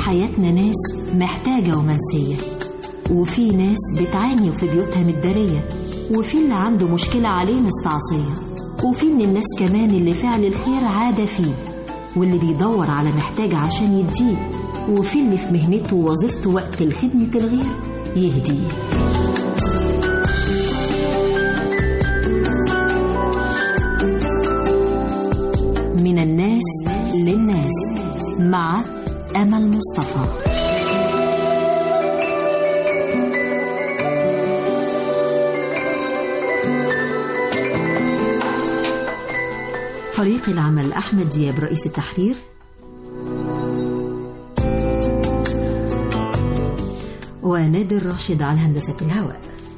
حياتنا ناس محتاجة ومنسية وفي ناس بتعاني وفي بيوتها متدارية وفي اللي عنده مشكلة عليه مستعصية وفي من الناس كمان اللي فعل الخير عادة فيه واللي بيدور على محتاج عشان يديه وفي اللي في مهنته ووظيفته وقت الخدمة الغير يهديه من الناس للناس مع أمل مصطفى فريق العمل أحمد دياب رئيس التحرير ونادر راشد على هندسة الهواء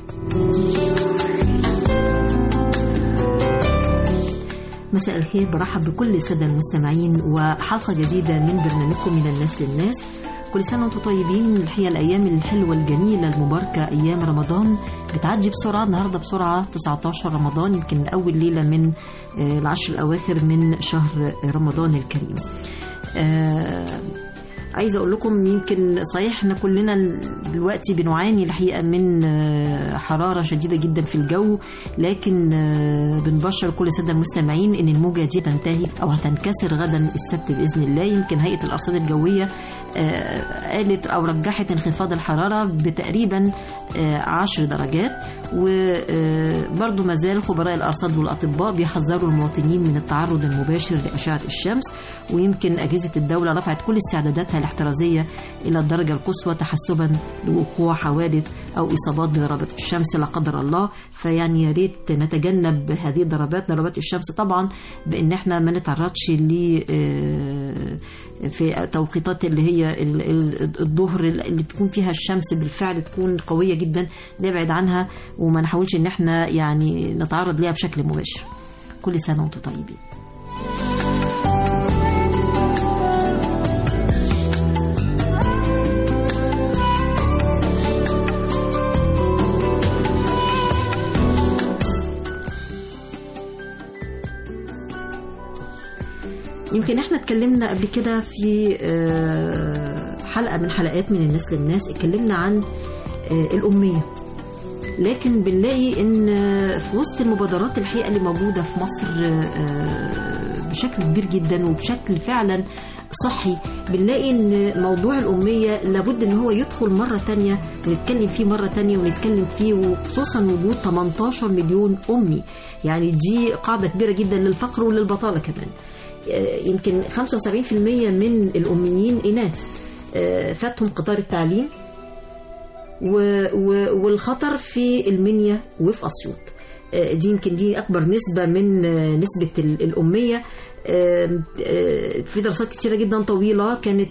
مساء الخير برحب بكل السادة المستمعين وحلقة جديدة من برنامجكم من الناس للناس كل سنة وانتم طيبين الحقيقة الأيام الحلوة الجميلة المباركة أيام رمضان بتعدي بسرعة النهاردة بسرعة 19 رمضان يمكن أول ليلة من العشر الأواخر من شهر رمضان الكريم آه عايزه اقول لكم يمكن صحيح احنا كلنا دلوقتي بنعاني الحقيقه من حراره شديده جدا في الجو لكن بنبشر كل الساده المستمعين ان الموجه دي تنتهي او هتنكسر غدا السبت باذن الله يمكن هيئه الارصاد الجويه قالت او رجحت انخفاض الحراره بتقريبا 10 درجات وبرضه ما زال خبراء الارصاد والاطباء بيحذروا المواطنين من التعرض المباشر لاشعه الشمس ويمكن اجهزه الدوله رفعت كل استعداداتها الاحترازيه الى الدرجه القصوى تحسبا لوقوع حوادث او اصابات بضربات الشمس لا قدر الله فيعني يا ريت نتجنب هذه الضربات ضربات الشمس طبعا بان احنا ما نتعرضش ل في توقيتات اللي هي الظهر اللي بتكون فيها الشمس بالفعل تكون قويه جدا نبعد عنها وما نحاولش ان احنا يعني نتعرض ليها بشكل مباشر كل سنه وانتم طيبين يمكن احنا اتكلمنا قبل كده في حلقه من حلقات من الناس للناس اتكلمنا عن الاميه لكن بنلاقي ان في وسط المبادرات الحقيقه اللي موجوده في مصر بشكل كبير جدا وبشكل فعلا صحي بنلاقي ان موضوع الأمية لابد ان هو يدخل مرة تانية ونتكلم فيه مرة تانية ونتكلم فيه وخصوصا وجود 18 مليون أمي يعني دي قاعدة كبيرة جدا للفقر وللبطالة كمان يمكن 75% من الأميين إناث فاتهم قطار التعليم والخطر في المنيا وفي أسيوط دي يمكن دي أكبر نسبة من نسبة الأمية في دراسات كتيرة جدا طويلة كانت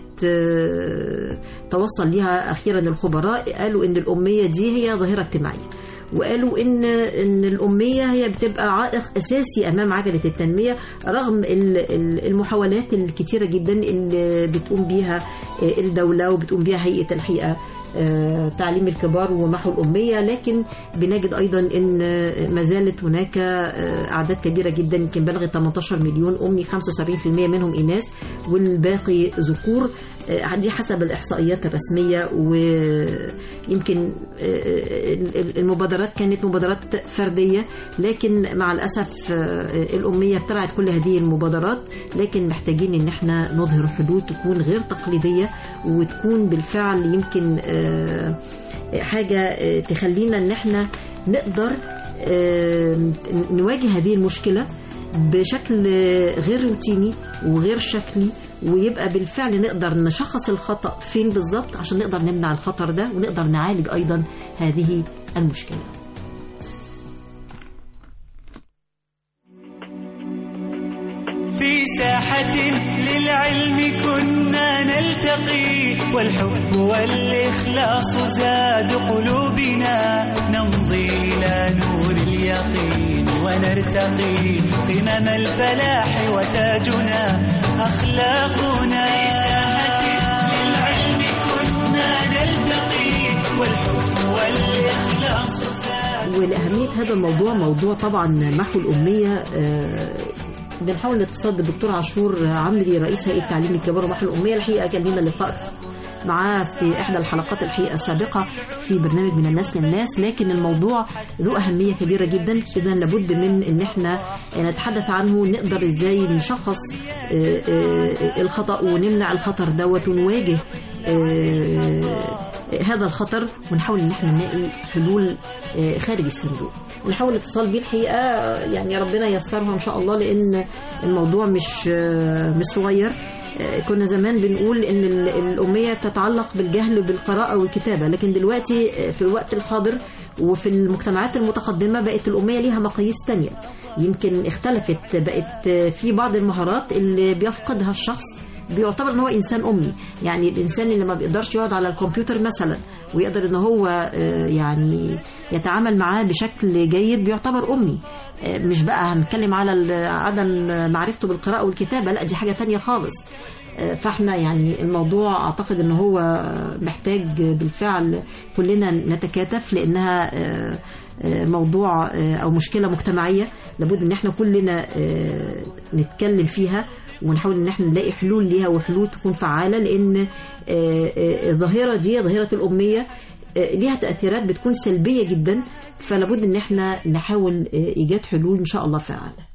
توصل لها أخيرا الخبراء قالوا إن الأمية دي هي ظاهرة اجتماعية وقالوا ان ان الاميه هي بتبقى عائق اساسي امام عجله التنميه رغم المحاولات الكتيره جدا اللي بتقوم بيها الدوله وبتقوم بيها هيئه الحقيقه تعليم الكبار ومحو الأمية لكن بنجد أيضا أن ما زالت هناك أعداد كبيرة جدا يمكن بلغت 18 مليون أمي 75% منهم إناث والباقي ذكور دي حسب الإحصائيات الرسمية ويمكن المبادرات كانت مبادرات فردية لكن مع الأسف الأمية ابتلعت كل هذه المبادرات لكن محتاجين إن احنا نظهر حدود تكون غير تقليدية وتكون بالفعل يمكن حاجة تخلينا إن احنا نقدر نواجه هذه المشكلة بشكل غير روتيني وغير شكلي ويبقى بالفعل نقدر نشخص الخطأ فين بالظبط عشان نقدر نمنع الخطر ده ونقدر نعالج أيضا هذه المشكلة في ساحة للعلم كنا نلتقي والحب والإخلاص زاد قلوبنا نمضي إلى نور اليقين ونرتقي قمم الفلاح وتاجنا أخلاقنا في ساحة للعلم كنا نلتقي والحب والإخلاص زاد ولأهمية هذا الموضوع موضوع طبعا محو الأمية بنحاول الاتصال بالدكتور عاشور عمري رئيس هيئه تعليم الكبار ومحو الاميه الحقيقه كان لنا لقاء معاه في احدى الحلقات الحقيقه السابقه في برنامج من الناس للناس لكن الموضوع ذو اهميه كبيره جدا اذا لابد من ان احنا نتحدث عنه نقدر ازاي نشخص آه، آه، الخطا ونمنع الخطر دوت ونواجه آه، هذا الخطر ونحاول ان احنا نلاقي حلول آه، خارج الصندوق نحاول الاتصال بيه الحقيقه آه، يعني ربنا ييسرها ان شاء الله لان الموضوع مش آه، مش صغير آه، كنا زمان بنقول ان ال- الاميه بتتعلق بالجهل بالقراءه والكتابه لكن دلوقتي آه، في الوقت الحاضر وفي المجتمعات المتقدمه بقت الاميه ليها مقاييس تانية يمكن اختلفت بقت آه، في بعض المهارات اللي بيفقدها الشخص بيعتبر ان هو انسان امي يعني الانسان اللي ما بيقدرش يقعد على الكمبيوتر مثلا ويقدر ان هو آه، يعني يتعامل معاه بشكل جيد بيعتبر امي آه، مش بقى هنتكلم على ال- عدم معرفته بالقراءه والكتابه لا دي حاجه تانية خالص آه، فاحنا يعني الموضوع اعتقد ان هو محتاج بالفعل كلنا نتكاتف لانها آه، آه، موضوع آه، او مشكله مجتمعيه لابد ان احنا كلنا آه، نتكلم فيها ونحاول ان احنا نلاقي حلول ليها وحلول تكون فعاله لان آه، آه، الظاهره دي ظاهره الاميه آه، ليها تاثيرات بتكون سلبيه جدا فلابد ان احنا نحاول آه، ايجاد حلول ان شاء الله فعاله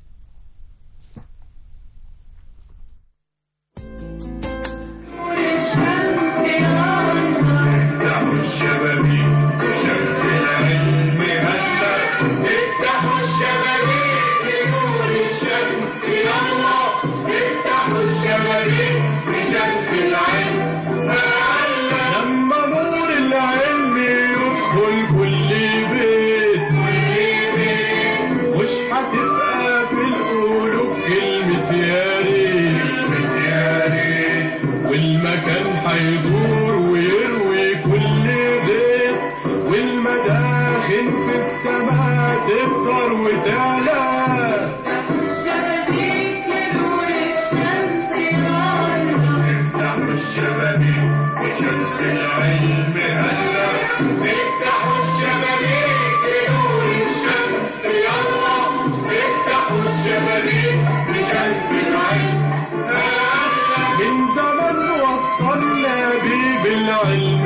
افتحوا الشبابيك شمس العلم هلا افتحوا الشبابيك لنور الشمس يلا افتحوا الشبابيك لشمس العلم هلا لما نور العلم يدخل كل بيت كل بيت مش هتبقى في القلوب كلمة يا ريت يا ريت والمكان هيدور ويروي كل بيت والمداخن في السماء تكتر وتعلى الشبابيك لنور الشمس يلا افتحوا الشبابيك وشمس العلم هلا افتحوا الشبابيك لنور الشمس يلا افتحوا الشبابيك لشمس العلم هلا من زمن وصلنا بيه بالعلم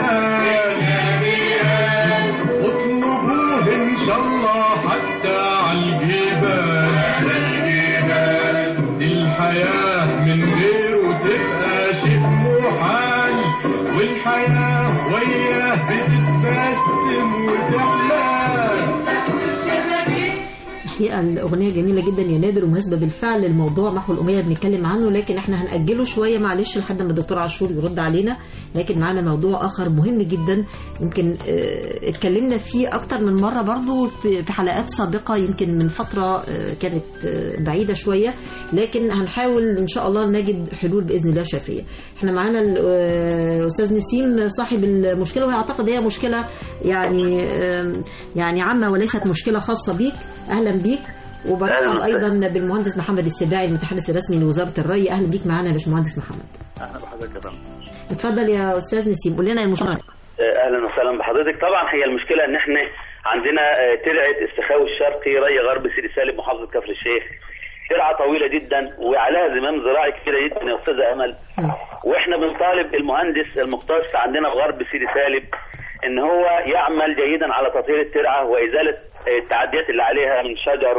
قال اطلبوه ان شاء الله حتى عالجبال دي الحياة من غيره تبقى شيء محال والحياة وياه بتتبسم وتحلى الشبابيك الحقيقه الاغنيه جميله جدا يا نادر ومناسبه بالفعل الموضوع محو الاميه بنتكلم عنه لكن احنا هناجله شويه معلش لحد ما الدكتور عاشور يرد علينا لكن معانا موضوع اخر مهم جدا يمكن اه اتكلمنا فيه اكتر من مره برضو في في حلقات سابقه يمكن من فتره اه كانت اه بعيده شويه لكن هنحاول ان شاء الله نجد حلول باذن الله شافيه احنا معانا الاستاذ نسيم صاحب المشكله وهي اعتقد هي مشكله يعني اه يعني عامه وليست مشكله خاصه بيك اهلا بيك وبرحب أهلاً ايضا بالمهندس محمد السباعي المتحدث الرسمي لوزاره الري اهلا بيك معانا يا باشمهندس محمد اهلا بحضرتك يا فندم اتفضل يا استاذ نسيم قول لنا المشكله اهلا وسهلا بحضرتك طبعا هي المشكله ان احنا عندنا آه، ترعه السخاوي الشرقي ري غرب سيدي سالم محافظه كفر الشيخ ترعه طويله جدا وعليها زمام زراعي كبيره جدا يا استاذه امل واحنا بنطالب المهندس المختص عندنا في غرب سيدي سالم ان هو يعمل جيدا على تطهير الترعه وازاله آه، التعديات اللي عليها من شجر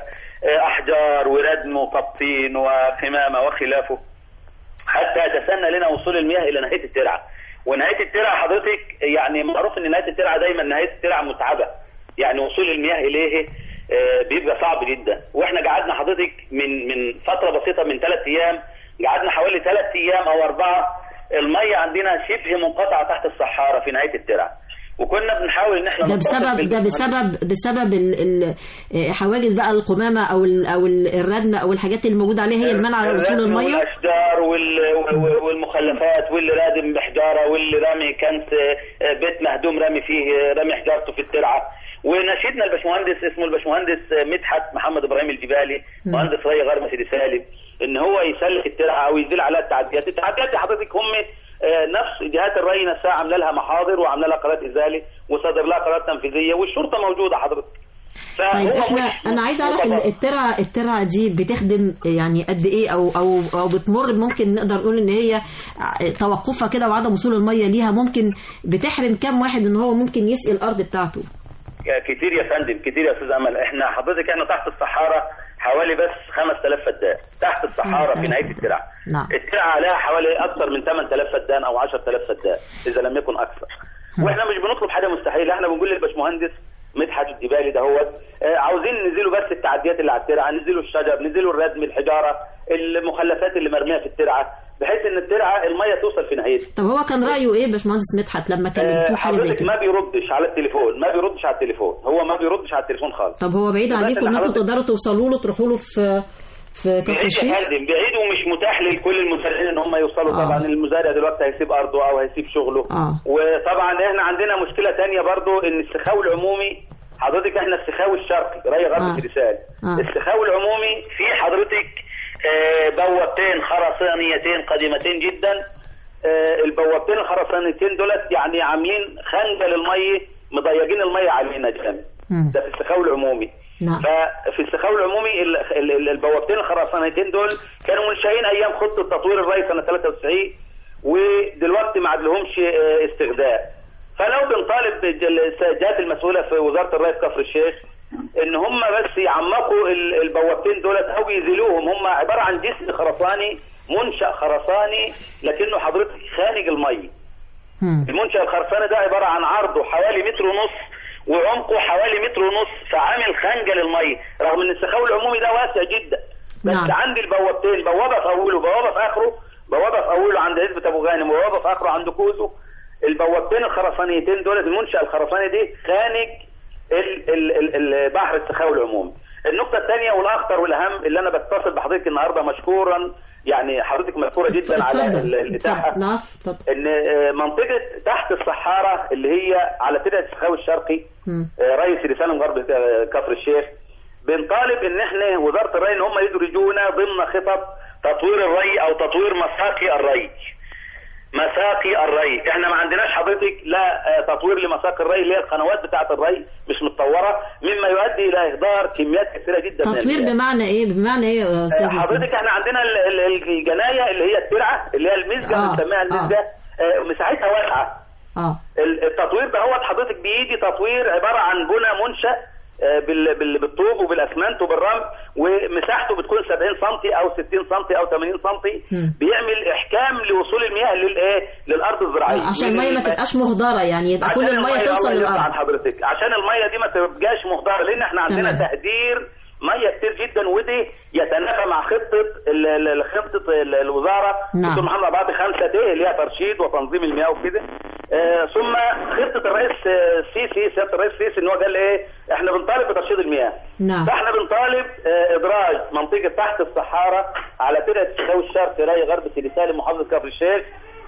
واحجار وردم وتبطين وقمامه وخلافه حتى يتسنى لنا وصول المياه الى نهايه الترعه ونهايه الترعه حضرتك يعني معروف ان نهايه الترعه دايما نهايه الترعه متعبه يعني وصول المياه اليه آه، بيبقى صعب جدا واحنا قعدنا حضرتك من من فتره بسيطه من ثلاث ايام قعدنا حوالي ثلاث ايام او اربعه الميه عندنا شبه منقطعه تحت الصحارى في نهايه الترعه وكنا بنحاول ان احنا ده نتصل بسبب ده بالمهندس. بسبب بسبب ال ال حواجز بقى القمامه او ال او ال- الردم او الحاجات اللي موجوده عليها هي المنع على وصول الردم الميه والاشجار وال- وال- والمخلفات واللي رادم بحجاره واللي رامي كنس آه، بيت مهدوم رامي فيه آه، رامي حجارته في الترعه ونشدنا الباشمهندس اسمه الباشمهندس آه، مدحت محمد ابراهيم الجبالي مهندس ري غرب سيدي سالم ان هو يسلك الترعه او يزيل عليها التعديات التعديات دي حضرتك هم آه، نفس جهات الري نفسها عامله لها محاضر وعامله لها قرارات ازاله وصدر لها قرارات تنفيذيه والشرطه موجوده حضرتك طيب فهو احنا مش- انا عايزه اعرف متفق. ال- الترعه الترعه دي بتخدم يعني قد ايه او او او بتمر ممكن نقدر نقول ان هي ع- توقفها كده وعدم وصول الميه ليها ممكن بتحرم كام واحد ان هو ممكن يسقي الارض بتاعته كتير يا فندم كتير يا استاذ امل احنا حضرتك احنا تحت الصحارى حوالي بس 5000 فدان تحت الصحارى في 5000 نهايه الترعه نعم. الترعه عليها حوالي اكثر من 8000 فدان او 10000 فدان اذا لم يكن اكثر واحنا مش بنطلب حاجه مستحيله احنا بنقول للباشمهندس مدحت الجبالي دهوت آه، عاوزين ننزلوا بس التعديات اللي على الترعه ننزلوا الشجر ننزلوا الردم الحجاره المخلفات اللي مرميه في الترعه بحيث ان الترعه الميه توصل في نهايتها طب هو كان رايه ايه باشمهندس مدحت لما كلمتوه آه، حاجه زي حضرتك كده ما بيردش على التليفون ما بيردش على التليفون هو ما بيردش على التليفون خالص طب هو بعيد بس عنكم إن ان انتوا حضرتك- تقدروا توصلوا له تروحوا له في في كفر بعيد الشيخ يا فندم بعيد ومش متاح لكل المزارعين ان هم يوصلوا آه. طبعا المزارع دلوقتي هيسيب ارضه او هيسيب شغله آه. وطبعا احنا عندنا مشكله تانية برضو ان السخاو العمومي حضرتك احنا السخاو الشرقي راي غرب آه. رسالة آه. السخاو العمومي في حضرتك آه، بوابتين خرسانيتين قديمتين جدا آه، البوابتين الخرسانيتين دولت يعني عاملين خنجه للميه مضيقين الميه علينا جامد مم. ده في السخاو العمومي نعم. ففي السخاو العمومي ال- ال- ال- البوابتين الخرسانيتين دول كانوا منشئين ايام خطه تطوير الري سنه 93 ودلوقتي ما عادلهمش آه، استخدام فلو بنطالب بالج- الجهات المسؤوله في وزاره الري في كفر الشيخ ان هم بس يعمقوا ال- البوابتين دولت او يزيلوهم هم عباره عن جسم خرساني منشا خرساني لكنه حضرتك خانق الميه مم. المنشأ الخرساني ده عبارة عن عرضه حوالي متر ونص وعمقه حوالي متر ونص فعامل خنجة للمية رغم ان السخاو العمومي ده واسع جدا بس نعم. عندي البوابتين بوابة في اوله بوابة في اخره بوابة في اوله عند عزبة ابو غانم وبوابة في اخره عند كوزو البوابتين الخرسانيتين دول المنشأ الخرساني دي خانق ال- ال- ال- ال- بحر السخاو العمومي النقطة الثانية والأخطر والأهم اللي أنا بتصل بحضرتك النهاردة مشكورا يعني حضرتك مشكورة جدا على ال- اتفضل الإتاحة اتفضل لا اتفضل ان آه، منطقه تحت الصحارى اللي هي على ترعه السخاوي الشرقي مم. آه، رئيس رسالة غرب آه، كفر الشيخ بنطالب ان احنا وزاره الري ان هم يدرجونا ضمن خطط تطوير الري او تطوير مساقي الري مساقي الري احنا ما عندناش حضرتك لا آه، تطوير لمساقي الري اللي هي القنوات بتاعه الري مش متطوره مما يؤدي الى اهدار كميات كثيره جدا من تطوير المياه. بمعنى ايه بمعنى ايه يا استاذ نسيم؟ حضرتك احنا عندنا ال- ال- الجنايه اللي هي الترعه اللي هي المسجه آه، بنسميها آه. المسجه آه، مساحتها واسعه اه ال- التطوير ده هو حضرتك بيجي تطوير عباره عن بنى منشا آه، بال- بال- بالطوب وبالاسمنت وبالرمل ومساحته بتكون 70 سم او 60 سم او 80 سم مم. بيعمل احكام لوصول المياه للايه للارض الزراعيه آه، عشان من الميه ما الم- تبقاش مهدره يعني يبقى كل عشان الميه توصل الله يرضى عن للارض حضرتك عشان الميه دي ما تبقاش مهدره لان احنا عندنا تمام. تهدير ميه كتير جدا ودي يتنافى مع خطه ال- ال- خطه ال- الوزاره نعم. دكتور محمد عبد خمسه ت اللي هي ترشيد وتنظيم المياه وكده آه ثم خطه الرئيس آه، السيسي سياده الرئيس السيسي ان هو قال ايه احنا بنطالب بترشيد المياه نعم فاحنا بنطالب آه، ادراج منطقه تحت الصحارى على ترعه الشاوي الشرقي راي غرب سيدي سالم محافظه كفر الشيخ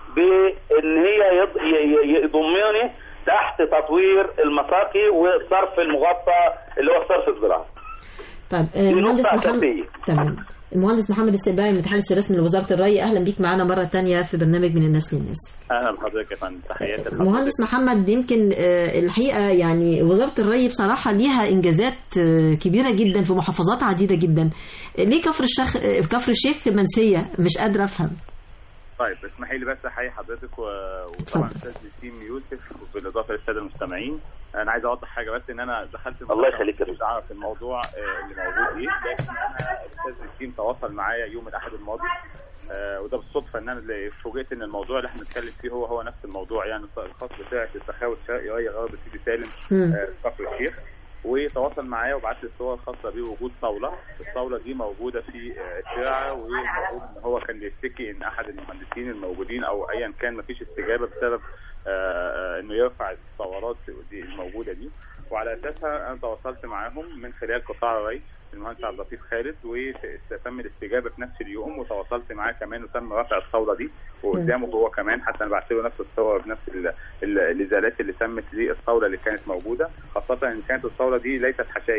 بان هي يض- ي- ي- يضمني تحت تطوير المساقي والصرف المغطى اللي هو الصرف الزراعي. طيب آه، دي المهندس نقطة محمد أساسية. تمام المهندس محمد السباعي المتحدث الرسمي لوزاره الري اهلا بيك معانا مره تانية في برنامج من الناس للناس اهلا بحضرتك يا فندم تحياتي لحضرتك. مهندس محمد يمكن آه، الحقيقه يعني وزاره الري بصراحه ليها انجازات آه، كبيره جدا في محافظات عديده جدا آه، ليه كفر الشيخ آه، كفر الشيخ منسيه مش قادره افهم طيب اسمحي لي بس احيي حضرتك و... وطبعا اتفضل. استاذ نسيم يوسف بالاضافه للساده المستمعين انا عايز اوضح حاجه بس ان انا دخلت الله يخليك يا مش عارف الموضوع آه، اللي موجود ايه لكن انا الاستاذ نسيم تواصل معايا يوم الاحد الماضي آه، وده بالصدفه ان انا اللي فوجئت ان الموضوع اللي احنا بنتكلم فيه هو هو نفس الموضوع يعني الخاص بتاعه السخاوي الشرقي وهي غرب سيدي سالم مم. آه، كفر الشيخ وتواصل معايا وبعت لي الصور الخاصه بوجود طاوله الطاوله دي موجوده في آه، الشارع والمفروض ان هو كان بيشتكي ان احد المهندسين الموجودين او ايا كان مفيش استجابه بسبب آه، آه، انه يرفع الثورات دي الموجوده دي وعلى اساسها انا تواصلت معاهم من خلال قطاع الري المهندس عبد اللطيف خالد وتم الاستجابه في نفس اليوم وتواصلت معاه كمان وتم رفع الثوره دي وقدامه هو كمان حتى انا بعت له نفس الصور بنفس ال- ال- الازالات اللي تمت للثوره اللي كانت موجوده خاصه ان كانت الثوره دي ليست حشائش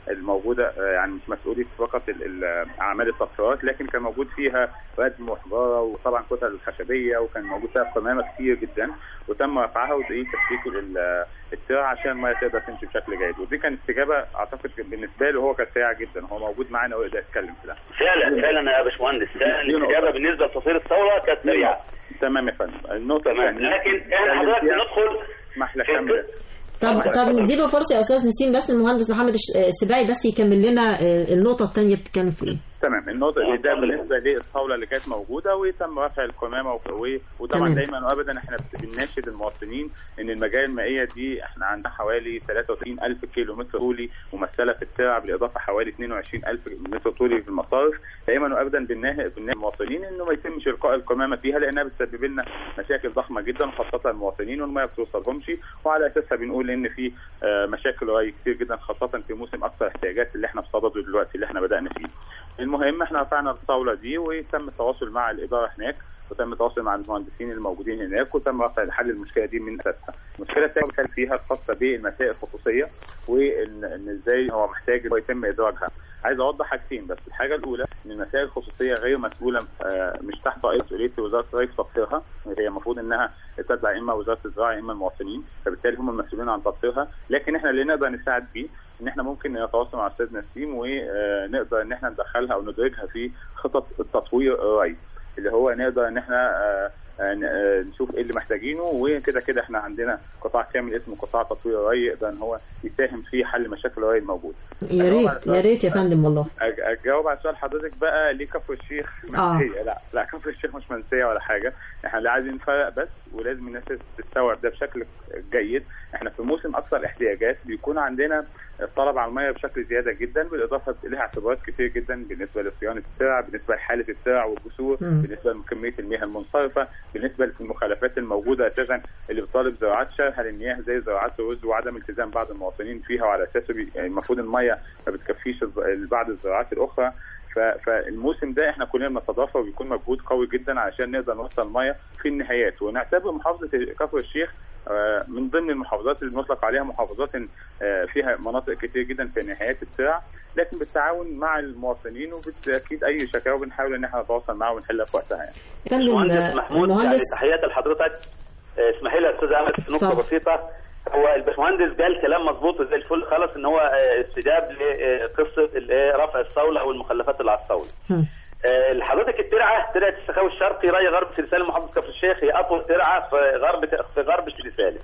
الموجوده آه، يعني مش مسؤوليه فقط ال- ال- اعمال التطهيرات لكن كان موجود فيها ردم وحجاره وطبعا كتل الخشبيه وكان موجود فيها قمامه كتير جدا وتم رفعها وايه تفكيك ال- الترع عشان الميه تقدر تمشي بشكل جيد ودي كانت استجابه اعتقد بالنسبه له هو كانت سريعه جدا هو موجود معانا ويقدر يتكلم في ده فعلا فعلا يا باشمهندس فعلا الاستجابه بالنسبه لتصوير الثوره كانت سريعه تمام يا فندم النقطه تمام الثانيه لكن احنا حضرتك ندخل اسمح لي في اكمل طب طب نديله فرصه يا استاذ نسيم بس المهندس محمد الش- السباعي بس يكمل لنا آه، النقطه الثانيه بتتكلم في ايه تمام النقطة آه، ده اتفضل. بالنسبة للطاولة اللي كانت موجودة وتم رفع القمامة و- و- وطبعا تمام. دايما وابدا احنا بنناشد المواطنين ان المجاري المائية دي احنا عندنا حوالي 33 ألف كيلو متر طولي ممثلة في الترع بالإضافة حوالي 22 ألف متر طولي في المصارف دايما وابدا بنناشد بنناشد المواطنين انه ما يتمش القاء القمامة فيها لانها بتسبب لنا مشاكل ضخمة جدا خاصة المواطنين والمياه ما بتوصلهمش وعلى اساسها بنقول ان في آه، مشاكل ري كتير جدا خاصة في موسم اكثر احتياجات اللي احنا بصدده دلوقتي اللي احنا بدأنا فيه. المهم احنا رفعنا الطاوله دي وتم التواصل مع الاداره هناك وتم التواصل مع المهندسين الموجودين هناك وتم رفع حل المشكله دي من اساسها. المشكله الثانيه كان فيها الخاصه بالمسائل الخصوصيه وان إن ازاي هو محتاج إن هو يتم ادراجها. عايز اوضح حاجتين بس الحاجه الاولى ان المسائل الخصوصيه غير مسؤوله آه، مش تحت رئيس مسؤوليه وزاره الري في تطهيرها هي المفروض انها تتبع اما وزاره الزراعه اما المواطنين فبالتالي هم المسؤولين عن تطهيرها لكن احنا اللي نقدر نساعد بيه ان احنا ممكن نتواصل مع استاذ نسيم ونقدر ان احنا ندخلها او ندرجها في خطط التطوير الري اللي هو نقدر ان احنا آه، آه، ن- آه، نشوف ايه اللي محتاجينه وكده كده احنا عندنا قطاع كامل اسمه قطاع تطوير الري يقدر ان هو يساهم في حل مشاكل الري الموجوده. يا ريت يا ريت يا فندم والله أج- اجاوب على سؤال حضرتك بقى ليه كفر الشيخ آه. منسيه لا لا كفر الشيخ مش منسيه ولا حاجه احنا اللي عايزين نفرق بس ولازم الناس تستوعب ده بشكل جيد احنا في موسم اكثر الاحتياجات بيكون عندنا الطلب على الميه بشكل زياده جدا بالاضافه لها اعتبارات كتير جدا بالنسبه لصيانه الترع بالنسبه لحاله الترع والجسور مم. بالنسبه لكميه المياه المنصرفه بالنسبه للمخالفات الموجوده اساسا اللي بتطالب زراعات شرها للمياه زي زراعات الرز وعدم التزام بعض المواطنين فيها وعلى اساسه بي- يعني المفروض الميه ما بتكفيش الز- بعض الزراعات الاخرى ف- فالموسم ده احنا كلنا بنتضافر وبيكون مجهود قوي جدا عشان نقدر نوصل الميه في النهايات ونعتبر محافظه كفر الشيخ آه، من ضمن المحافظات اللي بنطلق عليها محافظات آه، فيها مناطق كتير جدا في نهايات الترع لكن بالتعاون مع المواطنين وبالتاكيد اي شكاوى بنحاول ان احنا نتواصل معاها ونحلها في وقتها يعني. يا فندم المهندس آه، محمود يعني المهندس تحياتي لحضرتك آه، اسمحي لي يا استاذ احمد في نقطه اتفضل. بسيطه هو الباشمهندس قال كلام مظبوط زي الفل خالص ان هو آه، استجاب لقصه ال- آه، رفع الصوله او المخلفات اللي على الصوله. هم. آه، لحضرتك الترعه ترعه السخاوي الشرقي ري غرب سلسال محافظه كفر الشيخ هي اطول ترعه في غرب في غرب سلسال.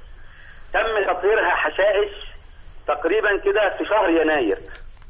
تم تطهيرها حشائش تقريبا كده في شهر يناير.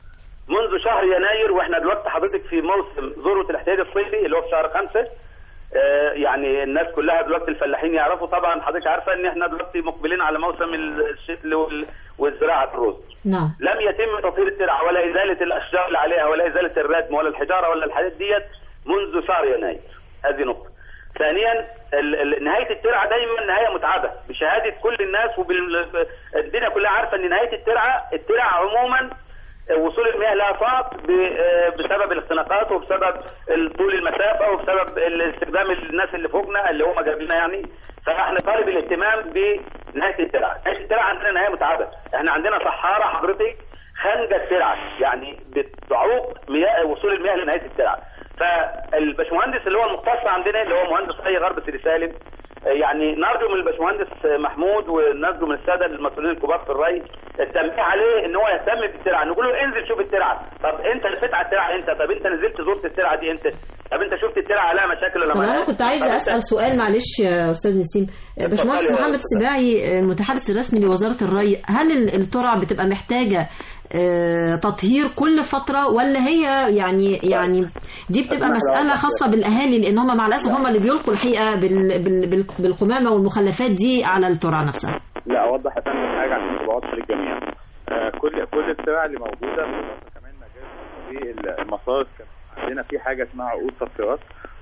منذ شهر يناير واحنا دلوقتي حضرتك في موسم ذروه الاحتياج الصيفي اللي هو في شهر خمسه آه، يعني الناس كلها دلوقتي الفلاحين يعرفوا طبعا حضرتك عارفه ان احنا دلوقتي مقبلين على موسم الشتل وال- والزراعه الرز. نعم لم يتم تطهير الترعه ولا ازاله الاشجار اللي عليها ولا ازاله الردم ولا الحجاره ولا الحاجات ديت منذ شهر يناير هذه نقطه ثانيا ال- ال- نهايه الترعه دايما نهايه متعبه بشهاده كل الناس والدنيا كلها عارفه ان نهايه الترعه الترعه عموما وصول المياه لها صعب ب- بسبب الاختناقات وبسبب طول المسافه وبسبب استخدام الناس اللي فوقنا اللي هم جايبيننا يعني فاحنا طالب الاهتمام بنهايه الترعه، نهايه الترعه عندنا نهايه متعبه، احنا عندنا صحاره حضرتك خنجه الترعه يعني بتعوق مياه وصول المياه لنهايه الترعه. فالباشمهندس اللي هو المختص عندنا اللي هو مهندس ري غرب سيدي سالم آه، يعني نرجو من الباشمهندس محمود ونرجو من الساده المسؤولين الكبار في الري التنبيه عليه ان هو يهتم بالترعه نقول له انزل شوف الترعه طب انت لفيت على الترعه انت طب انت نزلت زرت الترعه دي انت طب انت شفت الترعه عليها مشاكل ولا طب ما انا عليهاش؟ كنت عايزه طب أنت- اسال سؤال معلش يا استاذ نسيم باشمهندس اتفضلي يا محمد أستاذ. السباعي المتحدث الرسمي لوزاره الري هل ال- الترع بتبقى محتاجه آه، تطهير كل فتره ولا هي يعني يعني دي بتبقى مساله خاصه بالاهالي لان هم مع الاسف هم اللي بيلقوا الحقيقه بال- بال- بال- بالقمامه والمخلفات دي على الترع نفسها لا اوضح يا فندم حاجه عشان تبقى واضحه للجميع آه كل كل الترع اللي موجوده بالإضافة كمان مجال في المصارف كان عندنا في حاجه اسمها عقود تطهيرات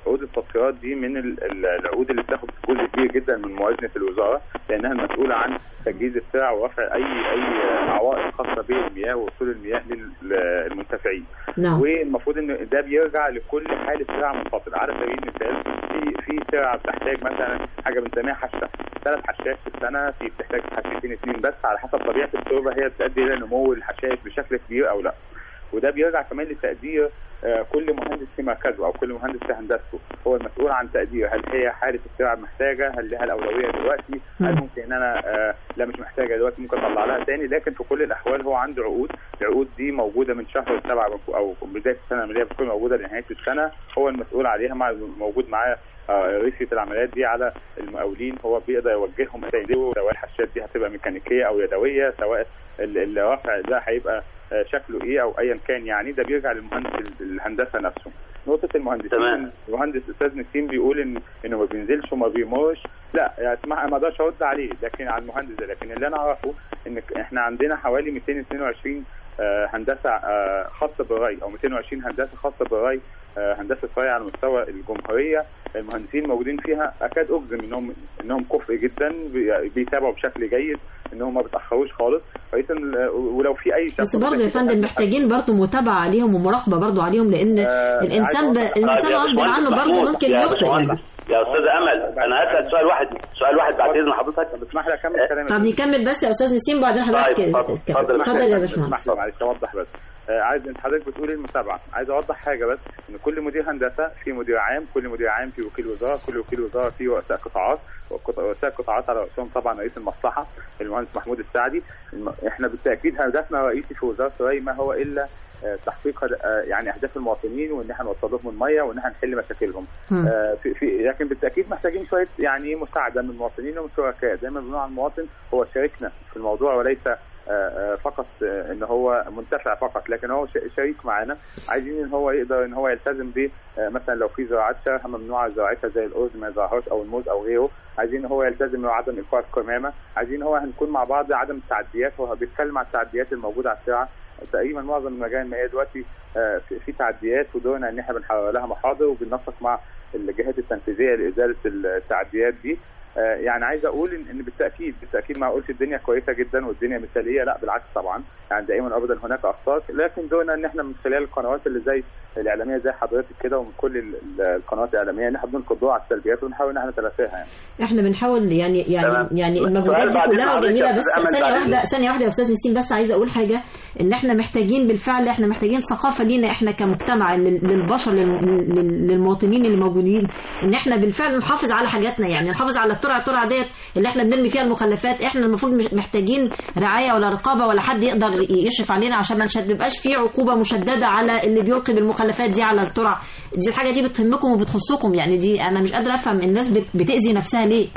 عقود التصفيات دي من ال- ال- العقود اللي بتاخد جزء كبير جدا من موازنه الوزاره لانها المسؤوله عن تجهيز السلع ورفع اي اي عوائق خاصه بالمياه ووصول المياه للمنتفعين نعم والمفروض ان ده بيرجع لكل حاله سلعه منفصله على سبيل المثال في في سلعه بتحتاج مثلا حاجه بنسميها حشه ثلاث حشات في السنه في بتحتاج حشتين اثنين بس على حسب طبيعه التربه هي بتؤدي الى نمو الحشائش بشكل كبير او لا وده بيرجع كمان لتقدير آه، كل مهندس في مركزه او كل مهندس في هندسته هو المسؤول عن تقدير هل هي حاله السلعه محتاجه هل لها الاولويه دلوقتي هل مم. ممكن ان انا آه، لا مش محتاجه دلوقتي ممكن اطلع لها تاني لكن في كل الاحوال هو عنده عقود العقود دي موجوده من شهر سبعه او بدايه السنه الماليه بتكون موجوده لنهايه السنه هو المسؤول عليها مع موجود معاه آه، رئيسة العمليات دي على المقاولين هو بيقدر يوجههم يسيروا سواء الحشات دي هتبقى ميكانيكيه او يدويه سواء ال- الرفع ده هيبقى آه، شكله ايه او ايا كان يعني ده بيرجع للمهندس ال- الهندسه نفسه نقطه المهندسين تمام. المهندس استاذ نسيم بيقول ان انه ما بينزلش وما بيمرش لا يعني اسمع ما اقدرش ارد عليه لكن على المهندس ده لكن اللي انا اعرفه ان ك- احنا عندنا حوالي 222 آه، هندسه آه، خاصه بالري او 220 هندسه خاصه بالري آه، هندسه ري على مستوى الجمهوريه المهندسين الموجودين فيها اكاد اجزم انهم انهم كفء جدا بي- بيتابعوا بشكل جيد انهم ما بيتاخروش خالص رئيسا ولو في اي شك بس برضه يا فندم محتاجين برضه متابعة عليهم ومراقبة برضه عليهم لأن آه، الإنسان ب... عايز أوضح- الإنسان طيب يا غصب باشمهندس عنه برضه محمود، ممكن يا يخطئ باشمهندس، يا استاذ امل انا هسال سؤال واحد سؤال واحد بعد اذن حضرتك طب اسمح لي اكمل كلامي طب نكمل بس يا أستاذ نسيم وبعدين حضرتك طيب، اتفضل، اتكلم. اتفضل. اتفضل يا باشمهندس اسمح لي معلش اوضح بس آه، عايز انت حضرتك بتقول المتابعه عايز اوضح حاجه بس ان كل مدير هندسه في مدير عام كل مدير عام في وكيل وزاره كل وكيل وزاره في رؤساء قطاعات وقط- رؤساء قطاعات على راسهم طبعا رئيس المصلحه المهندس محمود السعدي الم- احنا بالتاكيد هدفنا الرئيسي في وزاره الري ما هو الا آه، تحقيق هد- آه، يعني اهداف المواطنين وان احنا نوصل لهم الميه وان احنا نحل مشاكلهم مم. آه، في, في لكن بالتاكيد محتاجين شويه يعني مساعده من المواطنين ومن الشركاء دايما بنقول على المواطن هو شريكنا في الموضوع وليس آه، آه، فقط آه، ان هو منتفع فقط لكن هو ش- شريك معانا عايزين ان هو يقدر ان هو يلتزم ب آه، مثلا لو في زراعات شبه ممنوعه زراعتها زي الارز ما يزرعهاش او الموز او غيره عايزين ان هو يلتزم بعدم ايقاع القمامه عايزين هو هنكون مع بعض عدم التعديات هو بيتكلم على التعديات الموجوده على الساعه تقريبا معظم المجال المائيه دلوقتي آه، في في تعديات ودورنا ان احنا بنحرر لها محاضر وبننسق مع الجهات التنفيذيه لازاله التعديات دي آه، يعني عايز اقول ان إن بالتاكيد بالتاكيد ما اقولش الدنيا كويسه جدا والدنيا مثاليه لا بالعكس طبعا يعني دائما ابدا هناك اخطاء لكن دورنا ان احنا من خلال القنوات اللي زي الاعلاميه زي حضرتك كده ومن كل ال- ال- القنوات الاعلاميه ان احنا بنلقي الضوء على السلبيات ونحاول ان احنا نتلافاها يعني احنا بنحاول يعني يعني تمام. يعني سؤال المجهودات دي بعد كلها حضرتك يا جميله بس أستاذ أمل ثانيه بعد واحده إذنك. ثانيه واحده يا استاذ نسيم بس عايزه اقول حاجه ان احنا محتاجين بالفعل احنا محتاجين ثقافه لينا احنا كمجتمع لل- للبشر لل- لل- للمواطنين اللي موجودين ان احنا بالفعل نحافظ على حاجاتنا يعني نحافظ على الترعه الترعه ديت اللي احنا بنرمي فيها المخلفات احنا المفروض مش محتاجين رعايه ولا رقابه ولا حد يقدر يشرف علينا عشان ما نش- يبقاش في عقوبه مشدده على اللي بيلقي بالمخلفات دي على الترع دي الحاجه دي بتهمكم وبتخصكم يعني دي انا مش قادره افهم الناس بت- بتاذي نفسها ليه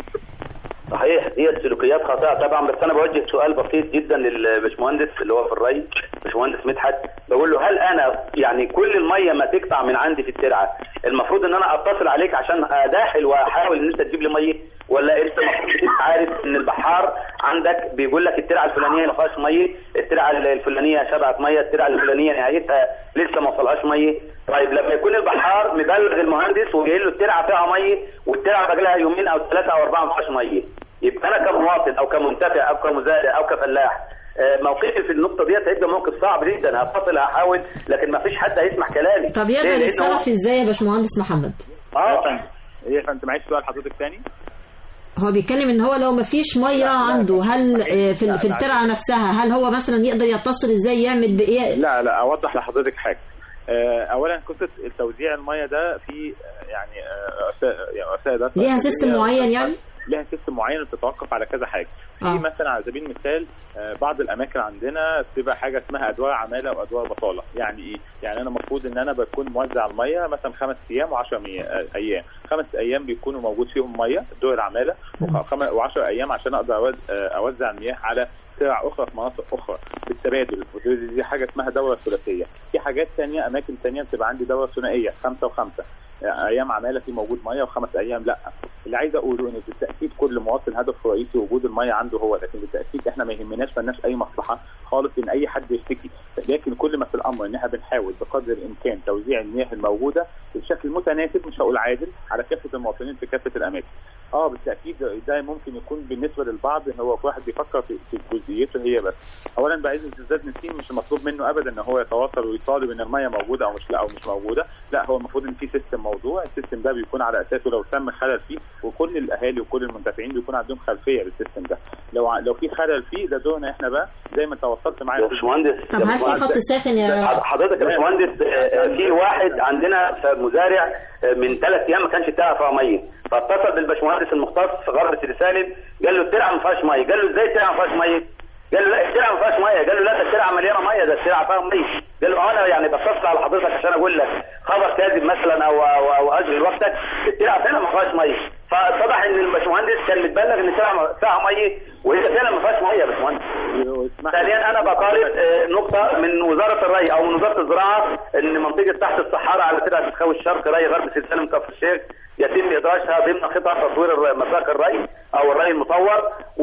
صحيح هي السلوكيات خاطئه طبعا بس انا بوجه سؤال بسيط جدا للبشمهندس اللي هو في الري باشمهندس مدحت بقول له هل انا يعني كل الميه ما تقطع من عندي في الترعه المفروض ان انا اتصل عليك عشان اداخل واحاول ان انت تجيب لي ميه ولا انت المفروض تبقى عارف ان البحار عندك بيقول لك الترعه الفلانيه ما فيهاش ميه الترعه الفلانيه شبعت ميه الترعه الفلانيه نهايتها لسه ما وصلهاش ميه طيب لما يكون البحار مبلغ المهندس وجاي له الترعه فيها ميه والترعه باقي لها يومين او ثلاثه او اربعه ما فيهاش ميه يبقى انا كمواطن او كمنتفع او كمزارع او كفلاح آه، موقفي في النقطه ديت هيبقى موقف صعب جدا هتصل هحاول لكن ما فيش حد هيسمع كلامي طب ليه؟ يقدر لأنه- يتصرف ازاي يا باشمهندس محمد اه ايه فانت معيش سؤال حضرتك تاني هو بيتكلم ان هو لو ما فيش ميه عنده هل آه، في في الترعه نفسها هل هو مثلا يقدر يتصل ازاي يعمل بايه لا لا اوضح لحضرتك حاجه آه، اولا قصه التوزيع الميه ده في آه، يعني آه، رؤساء يعني رؤساء إدارة ليها مركزية سيستم معين يعني لها سيستم معين بتتوقف على كذا حاجه في آه. مثلا على سبيل المثال آه، بعض الاماكن عندنا بتبقى حاجه اسمها ادوار عماله وادوار بطاله يعني ايه يعني انا المفروض ان انا بكون موزع الميه مثلا خمس ايام و10 ايام خمس ايام بيكونوا موجود فيهم ميه دور العماله و10 ايام عشان اقدر أوز- آه، اوزع المياه على ترع اخرى في مناطق اخرى بالتبادل ودي دي حاجه اسمها دوره ثلاثيه في حاجات ثانيه اماكن ثانيه بتبقى عندي دوره ثنائيه خمسه وخمسه ايام عماله في موجود ميه وخمس ايام لا اللي عايز اقوله ان بالتاكيد كل مواطن هدف رئيسي وجود الميه عنده هو لكن بالتاكيد احنا ما يهمناش مالناش اي مصلحه خالص ان اي حد يشتكي لكن كل ما في الامر ان احنا بنحاول بقدر الامكان توزيع المياه الموجوده بشكل متناسب مش هقول عادل على كافه المواطنين في كافه الاماكن اه بالتاكيد ده ممكن يكون بالنسبه للبعض هو واحد بيفكر في, في جزئيته هي بس اولا بعيد الاستاذ نسيم مش مطلوب منه ابدا ان هو يتواصل ويطالب ان الميه موجوده او مش لا او مش موجوده لا هو المفروض ان في سيستم موضوع السيستم ده بيكون على اساسه لو تم خلل فيه وكل الاهالي وكل المنتفعين بيكون عندهم خلفيه بالسيستم ده لو ع- لو في خلل فيه ده دورنا احنا بقى زي ما تواصلت معايا يا في باشمهندس طب يا هل في باشمهندس- خط ساخن يا حضرتك يا باشمهندس آه، في واحد عندنا في مزارع آه، من ثلاث ايام ما كانش الترعه فيها ميه فاتصل بالباشمهندس المختص في غرب سيدي سالم قال له الترعه ما فيهاش ميه قال له ازاي الترعه ما فيهاش ميه؟ قال له لا الترعه ما فيهاش ميه قال له لا ده الترعه مليانه ميه ده الترعه فيها ميه قال له اه انا يعني بتصل على حضرتك عشان اقول لك خبر كاذب مثلا او او, أو اجري وقتك الترعه فعلا ما فيهاش ميه فاتضح ان الباشمهندس كان متبلغ ان الترعه فيها ميه وهي فعلا ما فيهاش ميه يا باشمهندس اسمح لي. ثانيا انا بطالب آه، نقطه من وزاره الري او من وزاره الزراعه ان منطقه تحت الصحارى على ترعه الخاوي الشرقي ري غرب سيد سالم كفر الشيخ يتم ادراجها ضمن خطط تطوير الر- مساق الري او الري المطور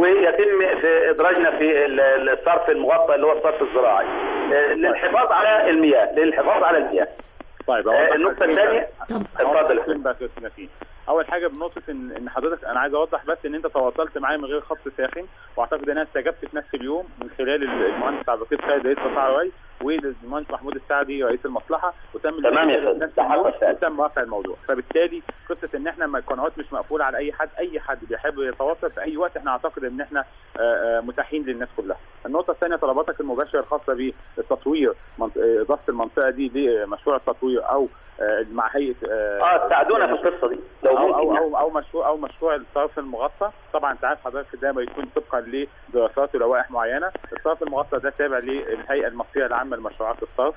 ويتم في ادراجنا في ال- ال- الصرف المغطى اللي هو الصرف الزراعي آه، للحفاظ على المياه للحفاظ على المياه طيب آه، أوضح النقطه حاجتين الثانيه طب اتفضل يا حاجتين بس يا أستاذ نسيم. اول حاجه بنقطه ان ان حضرتك انا عايز اوضح بس ان انت تواصلت معايا من غير خط ساخن واعتقد ان انا استجبت في نفس اليوم من خلال المهندس عبد اللطيف سيد رئيس قطاع الري والمهندس محمود السعدي رئيس المصلحه وتم تمام يا الاستجابة فندم. في نفس ده حصل اليوم فعلا. وتم رفع الموضوع فبالتالي قصه ان احنا ما القنوات مش مقفوله على اي حد اي حد بيحب يتواصل في اي وقت احنا اعتقد ان احنا آه، آه، متاحين للناس كلها النقطه الثانيه طلباتك المباشره الخاصه بالتطوير منط- آه، اضافه المنطقه دي لمشروع التطوير او آه، مع هيئه اه ساعدونا في القصه دي لو او ممكن او يعني. او, أو مشروع او مشروع الصرف المغطى طبعا انت عارف حضرتك ده بيكون طبقا لدراسات ولوائح معينه الصرف المغطى ده تابع للهيئه المصريه العامه لمشروعات الصرف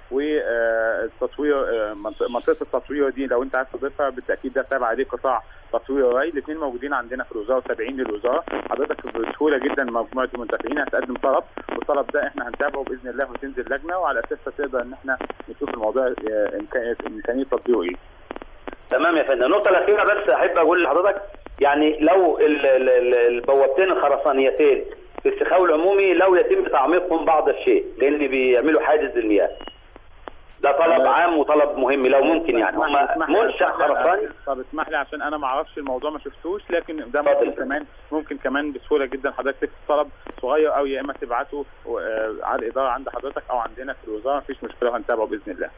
والتطوير منطقه التطوير دي لو انت عايز تضيفها بالتاكيد ده تابع عليه قطاع تطوير الري الاثنين موجودين عندنا في الوزاره تابعين للوزاره حضرتك بسهوله جدا مجموعه المنتفعين هتقدم طلب والطلب ده احنا هنتابعه باذن الله وتنزل لجنه وعلى اساسها تقدر ان احنا نشوف الموضوع آه، امكانيه امكانيه تطبيقه ايه تمام يا فندم النقطة الأخيرة بس أحب أقول لحضرتك يعني لو ال- ال- ال- البوابتين الخرسانيتين في السخاوي العمومي لو يتم تعميقهم بعض الشيء لأن بيعملوا حاجز للمياه ده طلب لا. عام وطلب مهم لو ممكن يعني هم اسمح لي- منشأ اسمح لي- خرساني طب اسمح لي عشان انا ما اعرفش الموضوع ما شفتوش لكن ده اتفضل. ممكن كمان ممكن كمان بسهوله جدا حضرتك تكتب طلب صغير او يا اما تبعته آه، على الاداره عند حضرتك او عندنا في الوزاره مفيش مشكله وهنتابعه باذن الله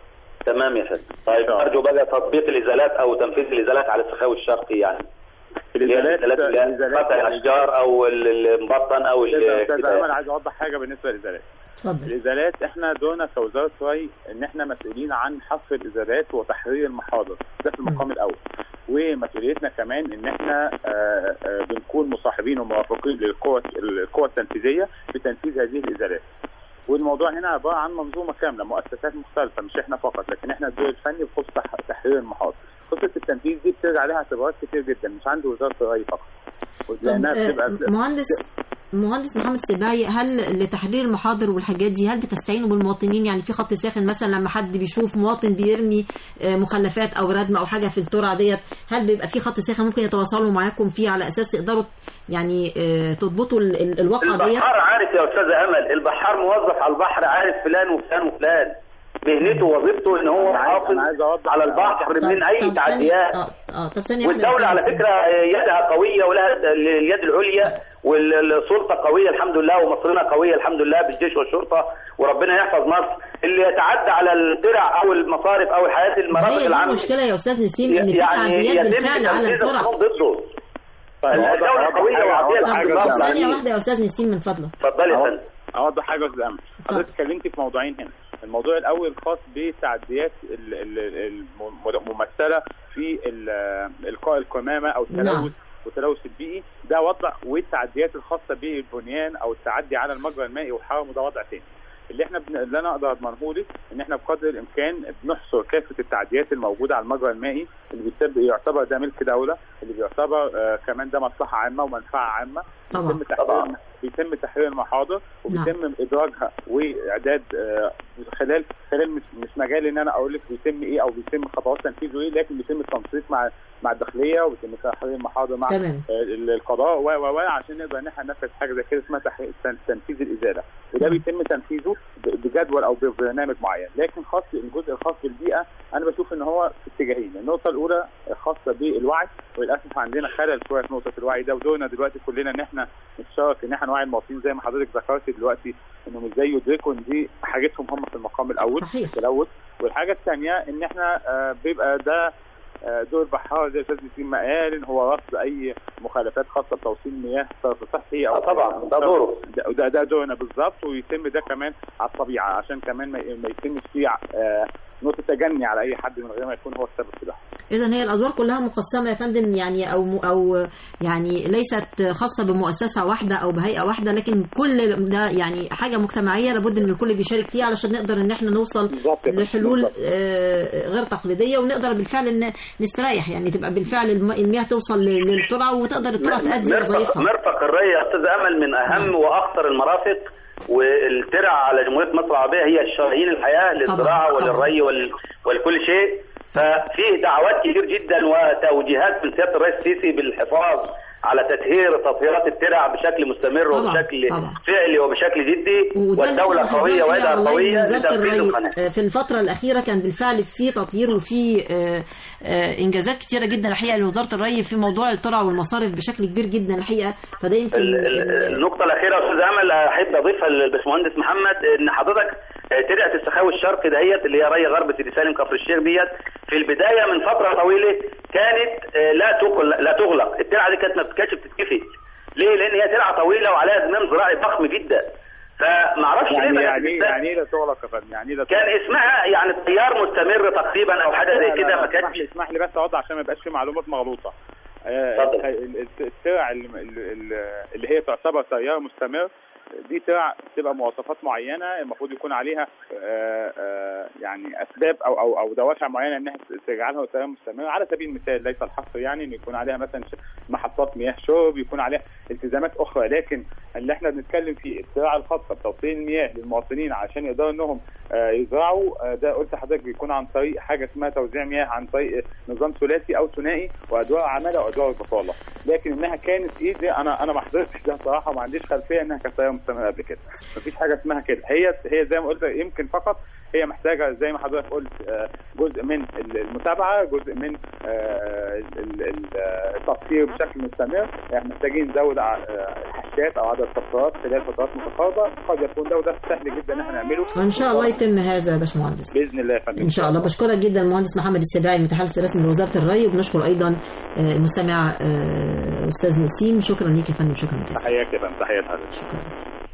تمام يا فندم طيب إن شاء الله. أرجو بقى تطبيق الإزالات أو تنفيذ الإزالات على السخاوي الشرقي يعني الازالات الإزالات اللي هي قطع الأشجار أو ال- المبطن أو ال- استاذ استاذ كده امل عايز اوضح حاجه بالنسبه للازالات اتفضل الازالات احنا دورنا كوزاره ري ان احنا مسؤولين عن حفر الازالات وتحرير المحاضر ده في المقام الاول ومسؤوليتنا كمان ان احنا آه، آه، بنكون مصاحبين وموافقين للقوى القوى التنفيذيه بتنفيذ هذه الازالات والموضوع هنا عباره عن منظومه كامله مؤسسات مختلفه مش احنا فقط لكن احنا الدور الفني بخصوص تح- تحرير المحاضر قصه التنفيذ دي بترجع لها اعتبارات كتير جدا مش عند وزاره الري فقط طب لانها آه، بتبقى مهندس مهندس محمد سباعي هل لتحرير المحاضر والحاجات دي هل بتستعينوا بالمواطنين يعني في خط ساخن مثلا لما حد بيشوف مواطن بيرمي آه، مخلفات او ردم او حاجه في الترعه ديت هل بيبقى في خط ساخن ممكن يتواصلوا معاكم فيه على اساس تقدروا يعني آه، تضبطوا ال- ال- الواقعه ديت البحار عارف يا استاذ امل البحار موظف على البحر عارف فلان وفلان وفلان مهنته ووظيفته ان هو أنا عايز- محافظ أنا عايز أوضح- على البحر طب- من اي طب ثانية- تعديات اه اه طب ثانيه واحدة والدولة على بس. فكرة يدها قوية ولها اليد العليا والسلطة قوية الحمد لله ومصرنا قوية الحمد لله بالجيش والشرطة وربنا يحفظ مصر اللي يتعدى على الترع أو المصارف أو الحياة المرافق هي دي العامة المشكله يا استاذ نسيم ان في يعني تعديات يتم بالفعل على تنفيذ الترع القانون ضده طيب، أوضح- الدولة أوضح قوية حاجة- وعطية أوضح طب الحمد حاجة لله طب رب ثانيه العالمين واحده يا استاذ نسيم من فضلك اتفضلي يا أهو. فندم اوضح حاجه يا استاذ امل حضرتك اتكلمتي في موضوعين هنا الموضوع الاول خاص بتعديات ال- ال- الممثله في ال- القاء القمامه او نعم. التلوث والتلوث البيئي ده وضع والتعديات الخاصه بالبنيان او التعدي على المجرى المائي والحرم ده وضع تاني اللي احنا بن... اللي انا اقدر اضمنه لك ان احنا بقدر الامكان بنحصر كافه التعديات الموجوده على المجرى المائي اللي بيسبب يعتبر ده ملك دوله اللي بيعتبر آه كمان ده مصلحه عامه ومنفعه عامه طبعا يتم تحرير بيتم تحرير المحاضر وبيتم ادراجها واعداد آه، خلال خلال مش, مش مجال ان انا اقول لك بيتم ايه او بيتم خطوات تنفيذه ايه لكن بيتم التنسيق مع مع الداخليه وبيتم تحرير المحاضر مع تمام. آه، ال- القضاء و و و عشان نقدر ان احنا ننفذ حاجه زي كده اسمها تحقيق تن- تنفيذ الازاله وده بيتم تنفيذه ب- بجدول او ببرنامج معين لكن خاص الجزء الخاص بالبيئه انا بشوف ان هو في اتجاهين النقطه الاولى خاصه بالوعي وللاسف عندنا خلل شويه في نقطه الوعي ده ودورنا دلوقتي كلنا ان احنا نتشارك ان احنا نوعي المواطنين زي ما حضرتك ذكرت دلوقتي انهم ازاي يدركوا ان دي حاجتهم هم في المقام الاول صحيح. التلوث والحاجه الثانيه ان احنا آه، بيبقى ده آه، دور البحار زي استاذ نسيم ما قال ان هو رصد اي مخالفات خاصه بتوصيل مياه صرف صحي او آه طبعا، ده دوره. ده- ده ده دورنا بالظبط ويتم ده كمان على الطبيعه عشان كمان ما ما يتمش فيه آه، نقطه تجني على اي حد من غير ما يكون هو السبب في ده اذا هي الادوار كلها مقسمه يا فندم يعني او او يعني ليست خاصه بمؤسسه واحده او بهيئه واحده لكن كل ده يعني حاجه مجتمعيه لابد ان الكل بيشارك فيها علشان نقدر ان احنا نوصل بالظبط كده، لحلول بالظبط. آه، غير تقليديه ونقدر بالفعل ان نستريح يعني تبقى بالفعل الم- المياه توصل لل- للترعه وتقدر الترعه تؤدي مرفق وظائفها مرفق الري يا استاذ امل من اهم واخطر المرافق والترع على جمهوريه مصر العربيه هي شرايين الحياه للزراعه طبعاً. وللري ول... ولكل شيء ففيه دعوات كتير جدا وتوجيهات من سياده الرئيس السيسي بالحفاظ على تطهير تطهيرات الترع بشكل مستمر طبعاً، وبشكل طبعا. فعلي وبشكل جدي وده اللي والدوله احنا قويه حضرنا ويدها والله قويه وزارة لتنفيذ الري القناه آه، في الفترة الأخيرة كان بالفعل في تطهير وفي آه، آه، إنجازات كتيرة جدا الحقيقة لوزارة الري في موضوع الترع والمصارف بشكل كبير جدا الحقيقة فده يمكن ال- ال- ال- النقطة الأخيرة يا أستاذ أمل أحب أضيفها للباشمهندس محمد إن حضرتك آه، ترعة السخاوي الشرقي دهيت اللي هي ري غرب سيدي سالم كفر الشيخ ديت في البداية من فترة طويلة كانت آه، لا تغلق لا تغلق الترعة دي كانت ما كانتش بتتكفي ليه؟ لأن هي ترعة طويلة وعليها زمام زراعي ضخم جدا فمعرفش ليه يعني ما يعني كانتش يعني ايه لا تغلق يا فندم يعني ايه لا كان اسمها يعني تيار مستمر تقريبا أو حاجة لا، زي لا، كده لا، ما اسمح كانتش لي اسمح لي بس اقعد عشان ما يبقاش في معلومات مغلوطه آه، اتفضل. ال- ال- الترع اللي اللي- اللي هي تعتبر تيار مستمر دي ترع بتبقى مواصفات معينه المفروض يكون عليها آه، آه، يعني اسباب او او او دوافع معينه انها تجعلها تيار مستمر على سبيل المثال ليس الحصر يعني ان يكون عليها مثلا ش- محطات مياه شرب يكون عليها التزامات اخرى لكن اللي احنا بنتكلم فيه الترع الخاصه بتوصيل المياه للمواطنين عشان يقدروا انهم آه، يزرعوا آه، ده قلت لحضرتك بيكون عن طريق حاجه اسمها توزيع مياه عن طريق نظام ثلاثي او ثنائي وادوار عماله وادوار البطاله لكن انها كانت ايه دي انا انا ما حضرتش ده صراحه وما عنديش خلفيه انها كانت طريقه مستمره قبل كده مفيش حاجه اسمها كده هي هي زي ما قلت يمكن فقط هي محتاجه زي ما حضرتك قلت آه، جزء من المتابعه جزء من آه، ال- ال- آه، التطهير بشكل مستمر يعني محتاجين نزود ع- آه، الحشات او عدد الفترات خلال فترات متقاربه قد يكون ده وده سهل جدا ان احنا نعمله وإن شاء الله يتم هذا يا باشمهندس باذن الله يا فندم ان شاء الله بشكرك جدا المهندس محمد السباعي المتحدث الرسمي لوزاره الري وبنشكر ايضا آه، المستمع آه، استاذ نسيم شكرا ليك يا فندم شكرا جزيلا تحياتي يا فندم تحياتي حضرتك شكرا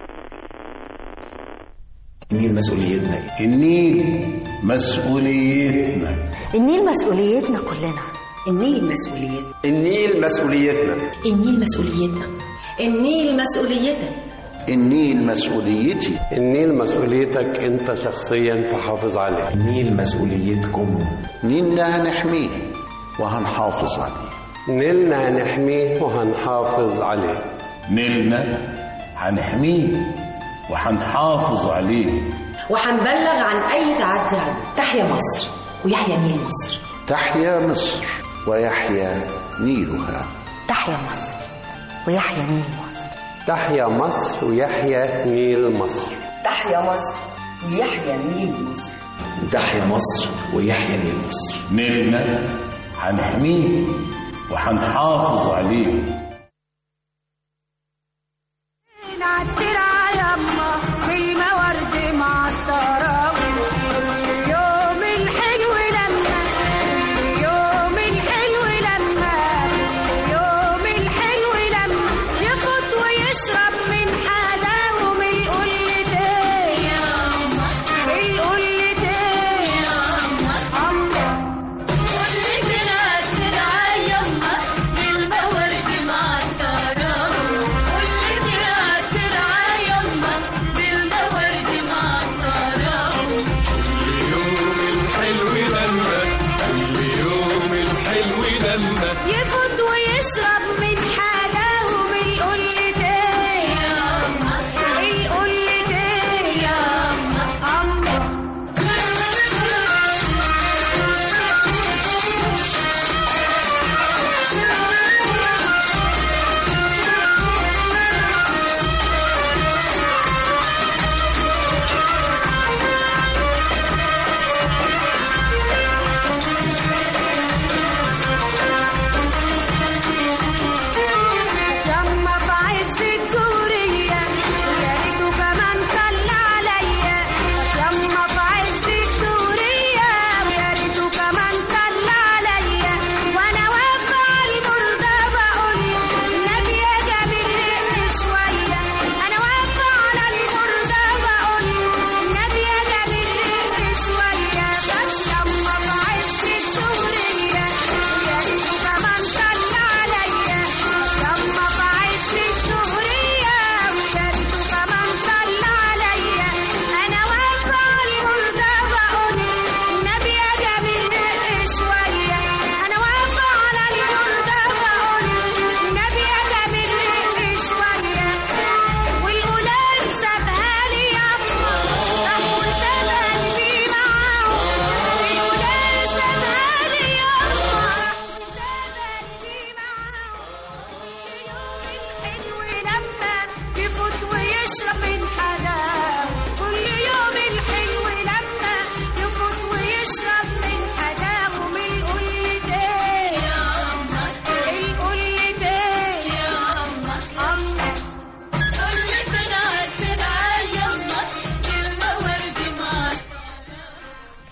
النيل مسؤوليتنا النيل مسؤوليتنا النيل مسؤوليتنا كلنا النيل مسؤوليتنا النيل مسؤوليتنا النيل مسؤوليتنا النيل مسؤوليتك النيل مسؤوليتي النيل مسؤوليتك انت شخصيا فحافظ عليه النيل مسؤوليتكم نيلنا هنحميه وهنحافظ عليه نيلنا هنحميه وهنحافظ عليه نيلنا هنحميه وهنحافظ عليه وهنبلغ عن اي تعدي عليه تحيا مصر ويحيا نيل مصر تحيا مصر ويحيا نيلها تحيا مصر ويحيا نيل مصر تحيا مصر ويحيا نيل مصر تحيا مصر ويحيا نيل مصر تحيا مصر ويحيا نيل مصر نيلنا هنحميه وهنحافظ عليه نعترع يما في المورد معطرة يوم الحلو لما يوم الحلو لما يوم الحلو لما يفوت ويشرب من حدا ومن قلتين ياما من قلتين ياما الله نعترع يما في المورد معطرة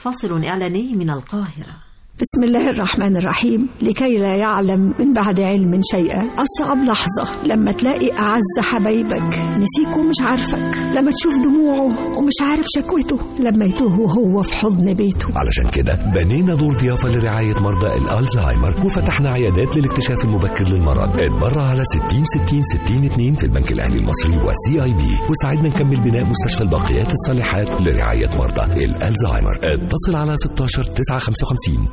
فاصل إعلاني من القاهرة بسم الله الرحمن الرحيم لكي لا يعلم من بعد علم شيئا أصعب لحظة لما تلاقي أعز حبايبك نسيك ومش عارفك لما تشوف دموعه ومش عارف شكوته لما يتوه وهو في حضن بيته علشان كده بنينا دور ضيافة لرعاية مرضى الألزهايمر وفتحنا عيادات للاكتشاف المبكر للمرض اتبرع على 60 60 60 2 في البنك الأهلي المصري وسي اي بي وساعدنا نكمل بناء مستشفى الباقيات الصالحات لرعاية مرضى الألزهايمر اتصل على 16 955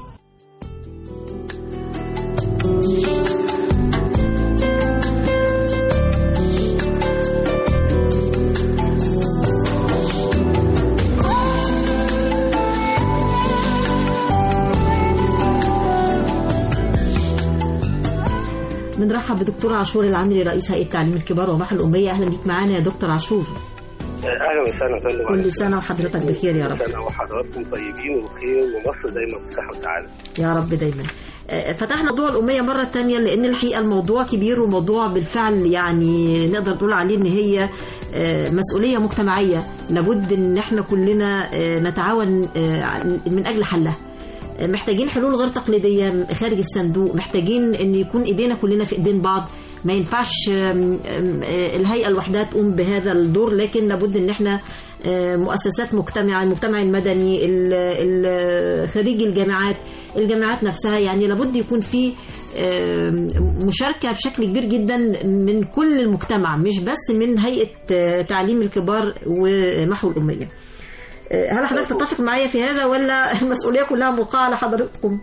بنرحب بدكتور عاشور العمري رئيس هيئة تعليم الكبار ومحو الأمية أهلا بيك معانا يا دكتور عاشور اهلا وسهلا فندم كل سنة وحضرتك بخير يا رب كل سنه وحضراتكم طيبين وبخير ومصر دايما بصحه وسعاده يا رب دايما آه، فتحنا موضوع الأمية مرة تانية لأن الحقيقة الموضوع كبير وموضوع بالفعل يعني نقدر نقول عليه إن هي آه، مسؤولية مجتمعية لابد إن احنا كلنا آه، نتعاون آه، من أجل حلها آه، محتاجين حلول غير تقليدية خارج الصندوق محتاجين إن يكون إيدينا كلنا في إيدين بعض ما ينفعش آم، آم، آه، الهيئة لوحدها تقوم بهذا الدور لكن لابد إن احنا آه، مؤسسات مجتمع المجتمع المدني ال- ال- خريجي الجامعات الجامعات نفسها يعني لابد يكون في آم، مشاركة بشكل كبير جدا من كل المجتمع مش بس من هيئة آه، تعليم الكبار ومحو الأمية آه، هل حضرتك تتفق معايا في هذا ولا المسؤولية كلها ملقاة على حضرتكم؟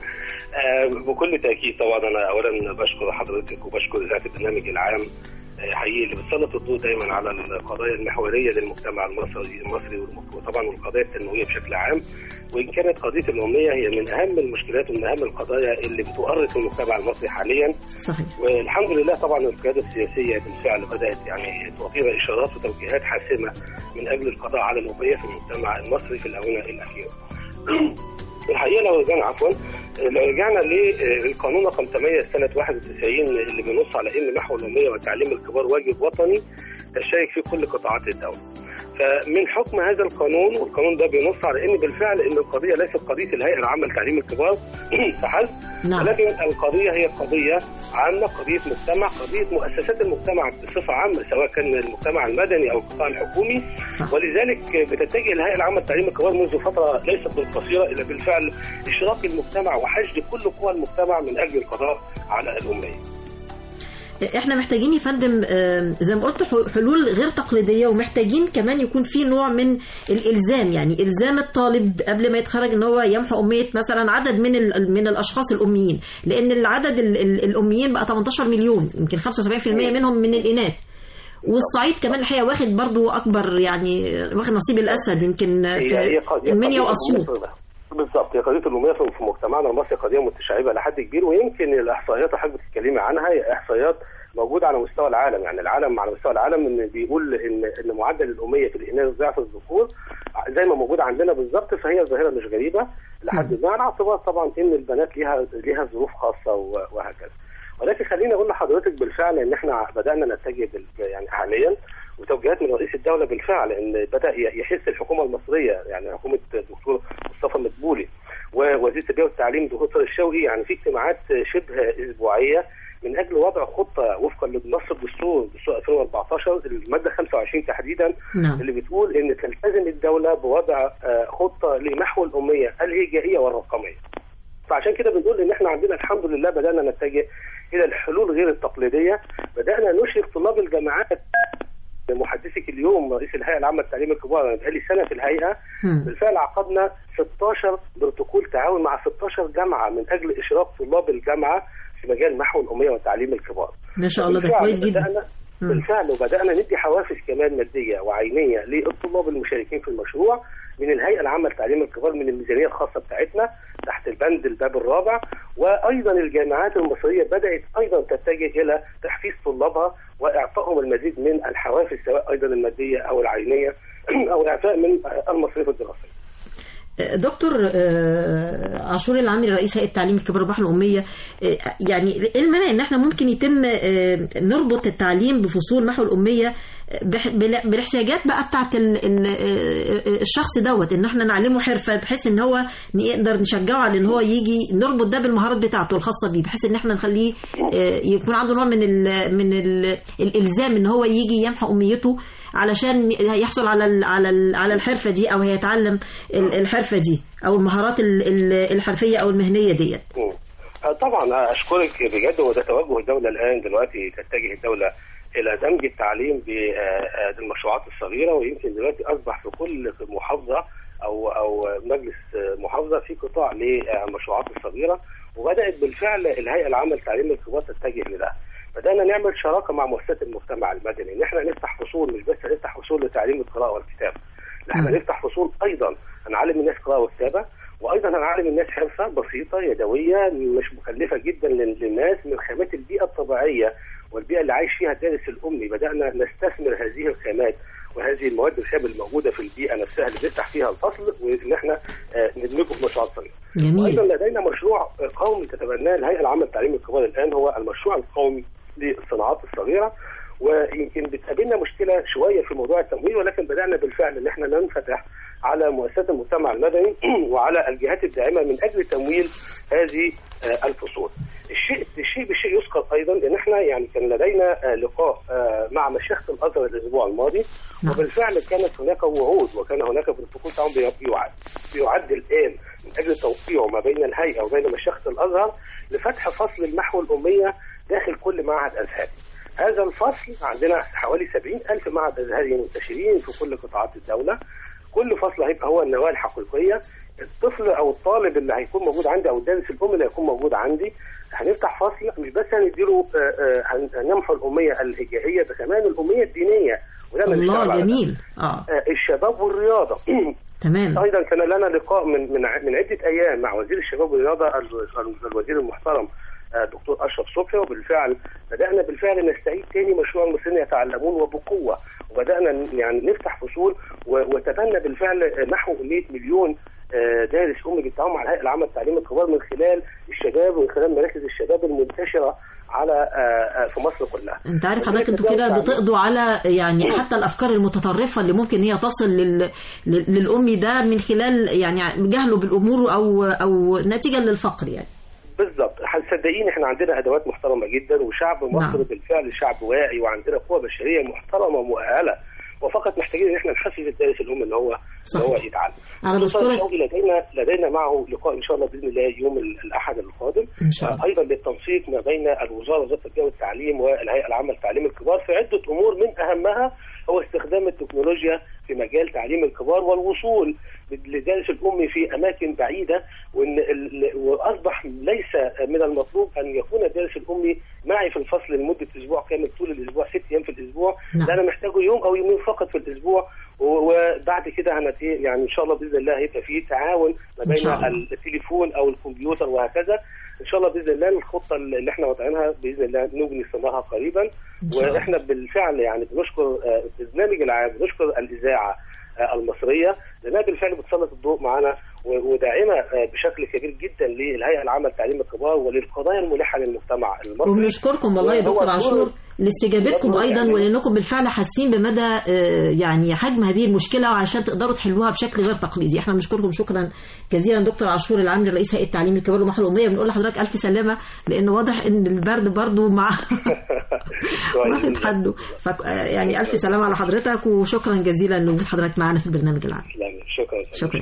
آه، بكل تاكيد طبعا انا اولا بشكر حضرتك وبشكر اذاعه البرنامج العام آه، حقيقي اللي بتسلط الضوء دايما على القضايا المحوريه للمجتمع المصري المصري والم- وطبعا والقضايا التنمويه بشكل عام وان كانت قضيه الاميه هي من اهم المشكلات ومن اهم القضايا اللي بتؤرق المجتمع المصري حاليا صحيح والحمد لله طبعا القياده السياسيه بالفعل بدات يعني تعطينا اشارات وتوجيهات حاسمه من اجل القضاء على الاميه في المجتمع المصري في الاونه الاخيره. الحقيقه لو رجعنا عفوا لو رجعنا للقانون رقم 8 سنه 91 اللي بينص على ان محو الاميه وتعليم الكبار واجب وطني تشترك فيه كل قطاعات الدوله. فمن حكم هذا القانون والقانون ده بينص على ان بالفعل ان القضيه ليست قضيه الهيئه العامه لتعليم الكبار فحسب نعم. ولكن القضيه هي قضيه عامه قضيه مجتمع قضيه مؤسسات المجتمع بصفه عامه سواء كان المجتمع المدني او القطاع الحكومي صح. ولذلك بتتجه الهيئه العامه لتعليم الكبار منذ فتره ليست بالقصيره الى بالفعل اشراك المجتمع وحشد كل قوى المجتمع من اجل القضاء على الاميه. احنا محتاجين يا فندم آم، زي ما قلت ح- حلول غير تقليديه ومحتاجين كمان يكون في نوع من الالزام يعني الزام الطالب قبل ما يتخرج ان هو يمحو اميه مثلا عدد من ال- من الاشخاص الاميين لان العدد ال- ال- الاميين بقى 18 مليون يمكن 75% منهم من الاناث والصعيد كمان الحقيقه واخد برضو اكبر يعني واخد نصيب الاسد يمكن في قضية- المنيا قضية واسيوط الأمية بالظبط هي قضيه الاميه في في مجتمعنا المصري قضيه متشعبه لحد كبير ويمكن الاحصائيات اللي حضرتك بتتكلمي عنها هي احصائيات موجوده على مستوى العالم يعني العالم على مستوى العالم ان بيقول ان ان معدل الاميه في الاناث ضعف الذكور زي ما موجود عندنا بالظبط فهي ظاهره مش غريبه لحد ما على اعتبار طبعا ان البنات ليها ليها ظروف خاصه و- وهكذا ولكن خليني اقول لحضرتك بالفعل ان احنا بدانا نتجه بال- يعني حاليا وتوجيهات من رئيس الدوله بالفعل ان بدا ي- يحس الحكومه المصريه يعني حكومه الدكتور مصطفى مدبولي ووزير التربيه والتعليم دكتور طارق الشوقي يعني في اجتماعات شبه اسبوعيه من اجل وضع خطه وفقا لنص الدستور دستور 2014 الماده 25 تحديدا نعم. اللي بتقول ان تلتزم الدوله بوضع آه، خطه لمحو الاميه الهجائيه والرقميه. فعشان كده بنقول ان احنا عندنا الحمد لله بدانا نتجه الى الحلول غير التقليديه، بدانا نشرك طلاب الجامعات محدثك اليوم رئيس الهيئه العامه للتعليم الكبار انا بقالي سنه في الهيئه بالفعل عقدنا 16 بروتوكول تعاون مع 16 جامعه من اجل اشراك طلاب الجامعه في مجال محو الاميه وتعليم الكبار. ما شاء الله ده بالفعل كويس جدا بدأنا مم. بالفعل وبدانا ندي حوافز كمان ماديه وعينيه للطلاب المشاركين في المشروع من الهيئه العامه لتعليم الكبار من الميزانيه الخاصه بتاعتنا تحت البند الباب الرابع وايضا الجامعات المصريه بدات ايضا تتجه الى تحفيز طلابها واعطائهم المزيد من الحوافز سواء ايضا الماديه او العينيه او اعفاء من المصاريف الدراسيه. دكتور آه، عاشور العامري رئيس هيئه التعليم الكبار والبحر الاميه آه، يعني ايه المانع ان احنا ممكن يتم آه، نربط التعليم بفصول محو الاميه بح- بال- بالاحتياجات بقى بتاعت ال- ال- الشخص دوت ان احنا نعلمه حرفه بحيث ان هو نقدر نشجعه على ان هو يجي نربط ده بالمهارات بتاعته الخاصه بيه بحيث ان احنا نخليه آه، يكون عنده نوع من ال من ال الالزام ان هو يجي يمحو اميته علشان يحصل على ال على ال على الحرفه دي او هيتعلم ال- الحرفه دي او المهارات ال- ال- الحرفيه او المهنيه ديت مم. آه، طبعا اشكرك بجد وده توجه الدوله الان دلوقتي تتجه الدوله الى دمج التعليم بالمشروعات الصغيره ويمكن دلوقتي اصبح في كل محافظه او او مجلس محافظه في قطاع للمشروعات الصغيره وبدات بالفعل الهيئه العامه لتعليم الكبار تتجه لده بدانا نعمل شراكه مع مؤسسات المجتمع المدني ان احنا نفتح فصول مش بس نفتح فصول لتعليم القراءه والكتابه لا احنا نفتح فصول ايضا هنعلم الناس قراءه وكتابه وايضا هنعلم الناس حرفه بسيطه يدويه مش مكلفه جدا لل- للناس من خامات البيئه الطبيعيه والبيئه اللي عايش فيها الدارس الامي بدانا نستثمر هذه الخامات وهذه المواد الخام الموجوده في البيئه نفسها اللي بنفتح فيها الفصل وان احنا آه، ندمجه في مشروعات صغيره. جميل. وايضا لدينا مشروع قومي تتبناه الهيئه العامه لتعليم الكبار الان هو المشروع القومي للصناعات الصغيره ويمكن بتقابلنا مشكله شويه في موضوع التمويل ولكن بدانا بالفعل ان احنا ننفتح على مؤسسات المجتمع المدني وعلى الجهات الداعمه من اجل تمويل هذه آه، الفصول. الشيء الشيء بالشيء يذكر ايضا ان احنا يعني كان لدينا آه، لقاء آه، مع مشيخه الازهر الاسبوع الماضي وبالفعل كانت هناك وعود وكان هناك بروتوكول تعاون بي- بيعد بيعد الان من اجل توقيعه ما بين الهيئه وبين مشيخه الازهر لفتح فصل المحو الاميه داخل كل معهد ازهري. هذا الفصل عندنا حوالي 70 ألف معهد أزهري منتشرين في كل قطاعات الدولة كل فصل هيبقى هو النواة الحقيقية الطفل أو الطالب اللي هيكون موجود عندي أو الدارس الأم اللي هيكون موجود عندي هنفتح فصل مش بس هنديله آه، آه، هن- هنمحو الأمية الهجائية ده كمان الأمية الدينية وده اللي نشتغل الله على ده. جميل اه آه، الشباب والرياضة تمام ايضا كان لنا لقاء من من ع- من عده ايام مع وزير الشباب والرياضه ال- ال- الوزير المحترم آه، دكتور اشرف صبحي وبالفعل بدانا بالفعل نستعيد تاني مشروع المصريين يتعلمون وبقوه وبدانا ن- يعني نفتح فصول و- وتبنى بالفعل آه، نحو 100 مليون آه، دارس امي بالتعاون مع الهيئه العامه للتعليم الكبار من خلال الشباب ومن خلال مراكز الشباب المنتشره على آه، آه، في مصر كلها. انت عارف حضرتك انتوا كده بتقضوا على يعني حتى الافكار المتطرفه اللي ممكن هي تصل لل... لل- للامي ده من خلال يعني جهله بالامور او او نتيجه للفقر يعني بالظبط هتصدقيني احنا عندنا ادوات محترمه جدا وشعب مصر نعم. بالفعل شعب واعي وعندنا قوه بشريه محترمه ومؤهله وفقط محتاجين ان احنا نحفز الدارس الام ان هو ان هو يتعلم. أنا دكتور بشكرك. شوقي لدينا لدينا معه لقاء ان شاء الله باذن الله يوم ال- الاحد القادم إن شاء الله. آه، ايضا للتنسيق ما بين الوزاره وزاره التربيه والتعليم والهيئه العامه لتعليم الكبار في عده امور من اهمها هو استخدام التكنولوجيا في مجال تعليم الكبار والوصول لدارس الام في اماكن بعيده وان ال- واصبح ليس من المطلوب ان يكون الدارس الامي معي في الفصل لمده اسبوع كامل طول الاسبوع ست ايام في الاسبوع نعم. ده انا محتاجه يوم او يومين فقط في الاسبوع و- وبعد كده هنت يعني ان شاء الله باذن الله هيبقى فيه تعاون ما إن شاء بين الله. التليفون او الكمبيوتر وهكذا ان شاء الله باذن الله الخطه اللي احنا وضعينها باذن الله نبني ثمارها قريبا شاء الله. واحنا بالفعل يعني بنشكر آه، البرنامج العام بنشكر الاذاعه آه، المصريه لانها بالفعل بتسلط الضوء معنا و- وداعمه آه، بشكل كبير جدا للهيئه العامه لتعليم الكبار وللقضايا الملحه للمجتمع المصري وبنشكركم والله يا وهو دكتور دور- عاشور لاستجابتكم دور ايضا يعني- ولانكم بالفعل حاسين بمدى آه، يعني حجم هذه المشكله وعشان تقدروا تحلوها بشكل غير تقليدي احنا بنشكركم شكرا جزيلا دكتور عاشور العمري رئيس هيئه التعليم الكبار والمحو الاميه بنقول لحضرتك الف سلامه لان واضح ان البرد برضو مع واخد حده ف يعني الف سلامه على حضرتك وشكرا جزيلا لوجود حضرتك معنا في البرنامج العام شكرا شكرا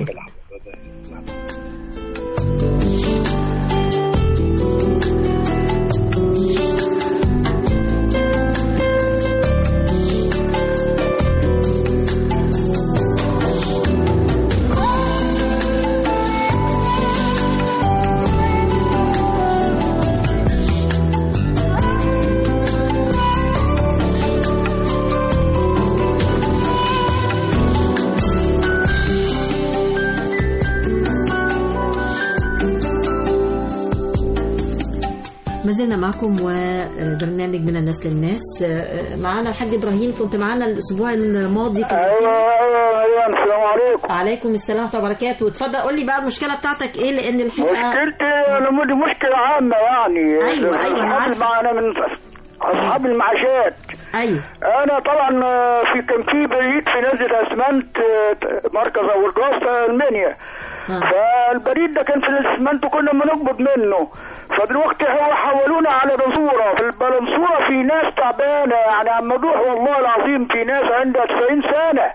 ما زلنا معكم وبرنامج من الناس للناس معانا الحاج ابراهيم كنت معانا الاسبوع الماضي كان ايوه ايوه مريم السلام عليكم عليكم السلام ورحمه الله وبركاته اتفضل قول لي بقى المشكله بتاعتك ايه لان الحقيقه مشكلتي انا مودي مشكله عامه يعني أيوة، أيوة، أنا الحافظ عارفة. معنا من اصحاب المعاشات ايوه انا طبعا آه، في كان في بريد في نزله اسمنت آه، مركز او الجاز المنيا فالبريد ده كان في الاسمنت وكنا بنقبض منه فدلوقتي هو حولونا على بنصوره في البلنصوره في ناس تعبانه يعني عم نروح والله العظيم في ناس عندها 90 سنه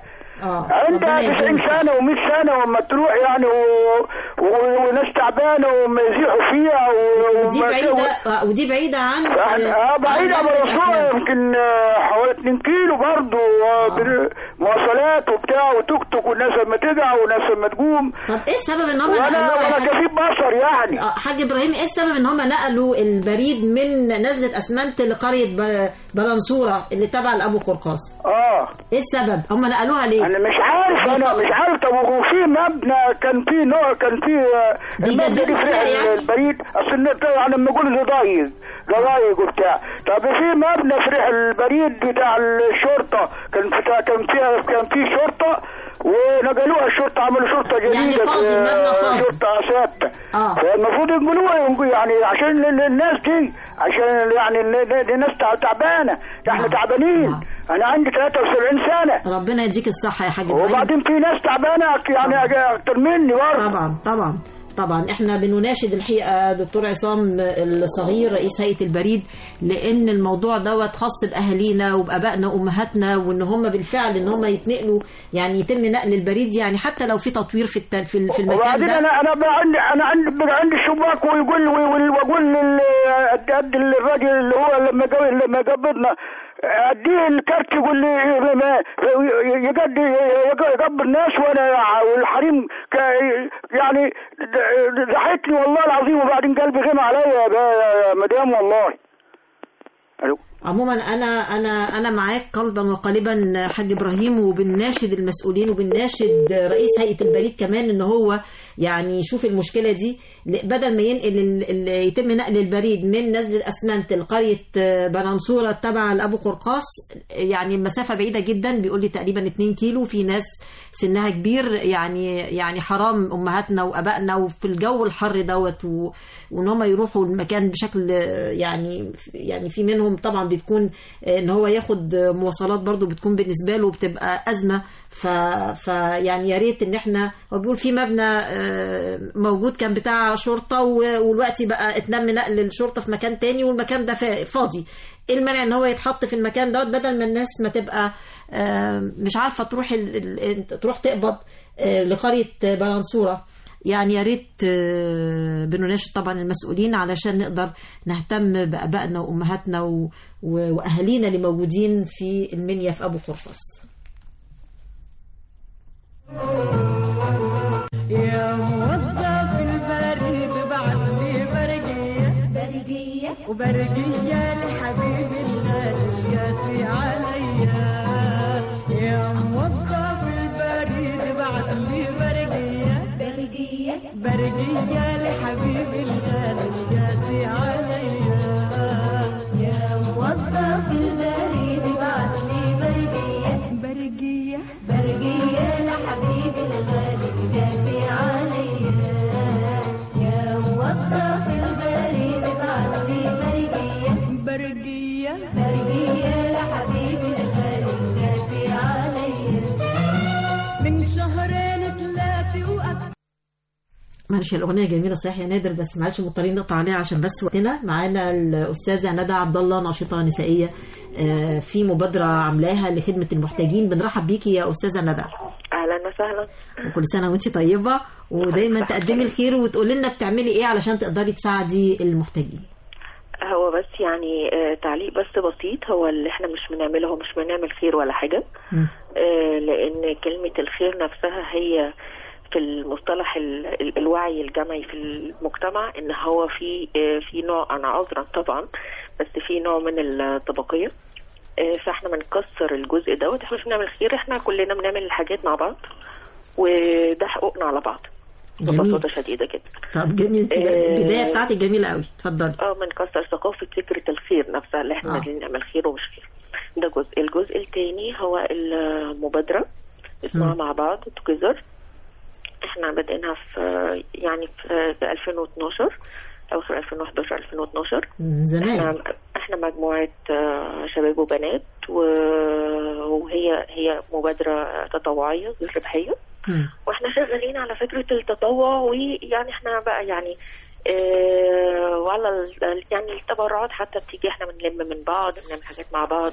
عندها 90 سنه و100 سنه وما تروح يعني و... و... وناس تعبانه وما يزيحوا فيها و... ودي وما- بعيدة آه، ودي بعيدة عن اه بعيد عن عن نزلة الرسول أسنان. يمكن آه، حوالي 2 كيلو برضه آه، بال- مواصلات وبتاع وتوك توك والناس لما تدعى والناس لما تقوم طب ايه السبب ان هم وانا نقلوها يا وانا حاج- كفيف بصر يعني آه، حاج ابراهيم ايه السبب ان هم نقلوا البريد من نزله اسمنت لقريه ب- بلنصوره اللي تبع لابو قرقاص اه ايه السبب هم نقلوها ليه انا مش عارف انا مش عارف طب وفي مبنى كان في نوع كان في آه، المبنى دي بيجددوا في فيها يعني؟ البريد اصل الناس يعني لما يقولوا زضايق زضايق وبتاع طب في مبنى في ريح البريد بتاع الشرطه كان بتاع كان فيها كان في شرطه ونقلوها الشرطه عملوا شرطه جديده يعني فاضي، في- مبنى فاضي. شرطه ثابته اه فالمفروض يقولوها يعني عشان ال- الناس دي عشان يعني ال- ال- الناس تع- تعبانه احنا تعبانين انا عندي 73 سنه ربنا يديك الصحه يا حاج ابراهيم وبعدين في ناس تعبانه يعني اكتر مني برضه طبعا طبعا طبعا احنا بنناشد الحقيقه دكتور عصام الصغير رئيس هيئه البريد لان الموضوع دوت خاص باهالينا وبابائنا وامهاتنا وان هم بالفعل ان هم يتنقلوا يعني يتم نقل البريد يعني حتى لو في تطوير في الت- في ال- في المكان وبعدين ده انا انا بقى عندي انا عندي بقى عندي الشباك ويقول ويقول- واقول لل- قد قد الراجل اللي هو لما جو- لما قبضنا اديه الكارت يقول لي ما- يقد يقبض الناس وانا والحريم ك- يعني ضحكني والله العظيم وبعدين قلبي غمى عليا يا يا مدام والله الو عموما انا انا انا معاك قلبا وقالبا حاج ابراهيم وبنناشد المسؤولين وبنناشد رئيس هيئه البريد كمان ان هو يعني يشوف المشكله دي ل- بدل ما ينقل ال- ال- يتم نقل البريد من نزله اسمنت لقريه بنانصوره تبع لابو قرقاص يعني المسافه بعيده جدا بيقول لي تقريبا 2 كيلو في ناس سنها كبير يعني يعني حرام امهاتنا وابائنا وفي الجو الحر دوت و- وان هم يروحوا المكان بشكل يعني يعني في منهم طبعا بتكون ان هو ياخد مواصلات برضو بتكون بالنسبه له بتبقى ازمه ف, ف يعني يا ريت ان احنا هو بيقول في مبنى آه، موجود كان بتاع شرطه و- والوقت بقى اتنم نقل الشرطه في مكان تاني والمكان ده فا- فاضي ايه المانع ان هو يتحط في المكان دوت بدل ما الناس ما تبقى آه، مش عارفه تروح ال- ال- تروح تقبض آه، لقريه بلانصوره يعني يا ريت آه، بنناشد طبعا المسؤولين علشان نقدر نهتم بابائنا وامهاتنا و- و- واهالينا اللي موجودين في المنيا في ابو قرطاس يا موظف البريد بعت لي برقية برقية وبرقية لحبيب الغالي ياسي عليا يا موظف البريد بعت لي برقية برقية برقية لحبيب الغالي ياسي عليا يا موظف البريد بعت لي برقية برقية برقية لحبيب الغالي ياسي عليا يا موظف البريد بعت لي برقية برقية برقية لحبيب الغالي ياسي عليا من شهرين ثلاثة وأكثر معلش الاغنيه جميله صحيح يا نادر بس معلش مضطرين نقطع عليها عشان بس وقتنا معانا الاستاذه ندى عبد الله ناشطه نسائيه آه، في مبادره عاملاها لخدمه المحتاجين بنرحب بيكي يا استاذه ندى اهلا وسهلا وكل سنه وانت طيبه ودايما تقدمي الخير وتقولي لنا بتعملي ايه علشان تقدري تساعدي المحتاجين هو بس يعني آه، تعليق بس بسيط هو اللي احنا مش بنعمله هو مش بنعمل خير ولا حاجة آه، لأن كلمة الخير نفسها هي في المصطلح ال- ال- الوعي الجمعي في المجتمع ان هو في آه، في نوع انا عذرا طبعا بس في نوع من الطبقية آه، فاحنا بنكسر الجزء دوت احنا مش بنعمل خير احنا كلنا بنعمل الحاجات مع بعض وده حقوقنا على بعض جميل ببساطة شديدة جدا طب جميل انت آه، البدايه بتاعتك جميله قوي اتفضلي اه بنكسر ثقافة فكرة الخير نفسها اللي احنا آه. عايزين نعمل خير ومش خير ده جزء الجزء التاني هو المبادرة اسمها مم. مع بعض توجذر احنا بدأناها في يعني في في 2012 اواخر 2011 2012 من زمان احنا احنا مجموعة آه، شباب وبنات و- وهي هي مبادرة تطوعية غير ربحية واحنا شغالين على فكرة التطوع ويعني احنا بقى يعني اه وعلى ال- يعني التبرعات حتى بتيجي احنا بنلم من بعض بنعمل حاجات مع بعض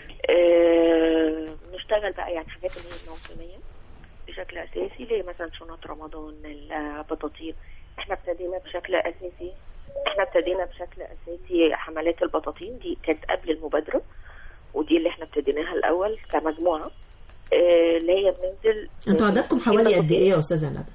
اه نشتغل بقى يعني حاجات اللي هي موسمية بشكل اساسي زي مثلا شنط رمضان البطاطين احنا ابتدينا بشكل اساسي احنا ابتدينا بشكل اساسي حملات البطاطين دي كانت قبل المبادرة ودي اللي احنا ابتديناها الاول كمجموعة اه اللي هي بننزل انتوا عددكم حوالي قد ايه يا استاذه ندى؟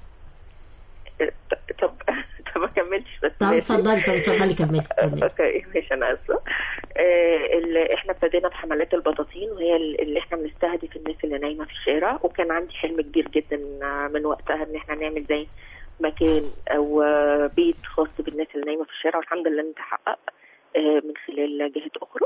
طب طب ما كملتش بس طب ماشي. اتفضلي طب اتفضلي كملي كملي. اوكي ماشي انا اسفه آه، ال- احنا ابتدينا بحملات البطاطين وهي ال- اللي احنا بنستهدف الناس اللي نايمه في الشارع وكان عندي حلم كبير جدا آه، من وقتها ان احنا نعمل زي مكان او آه، بيت خاص بالناس اللي نايمه في الشارع والحمد لله تحقق آه، من خلال جهات اخرى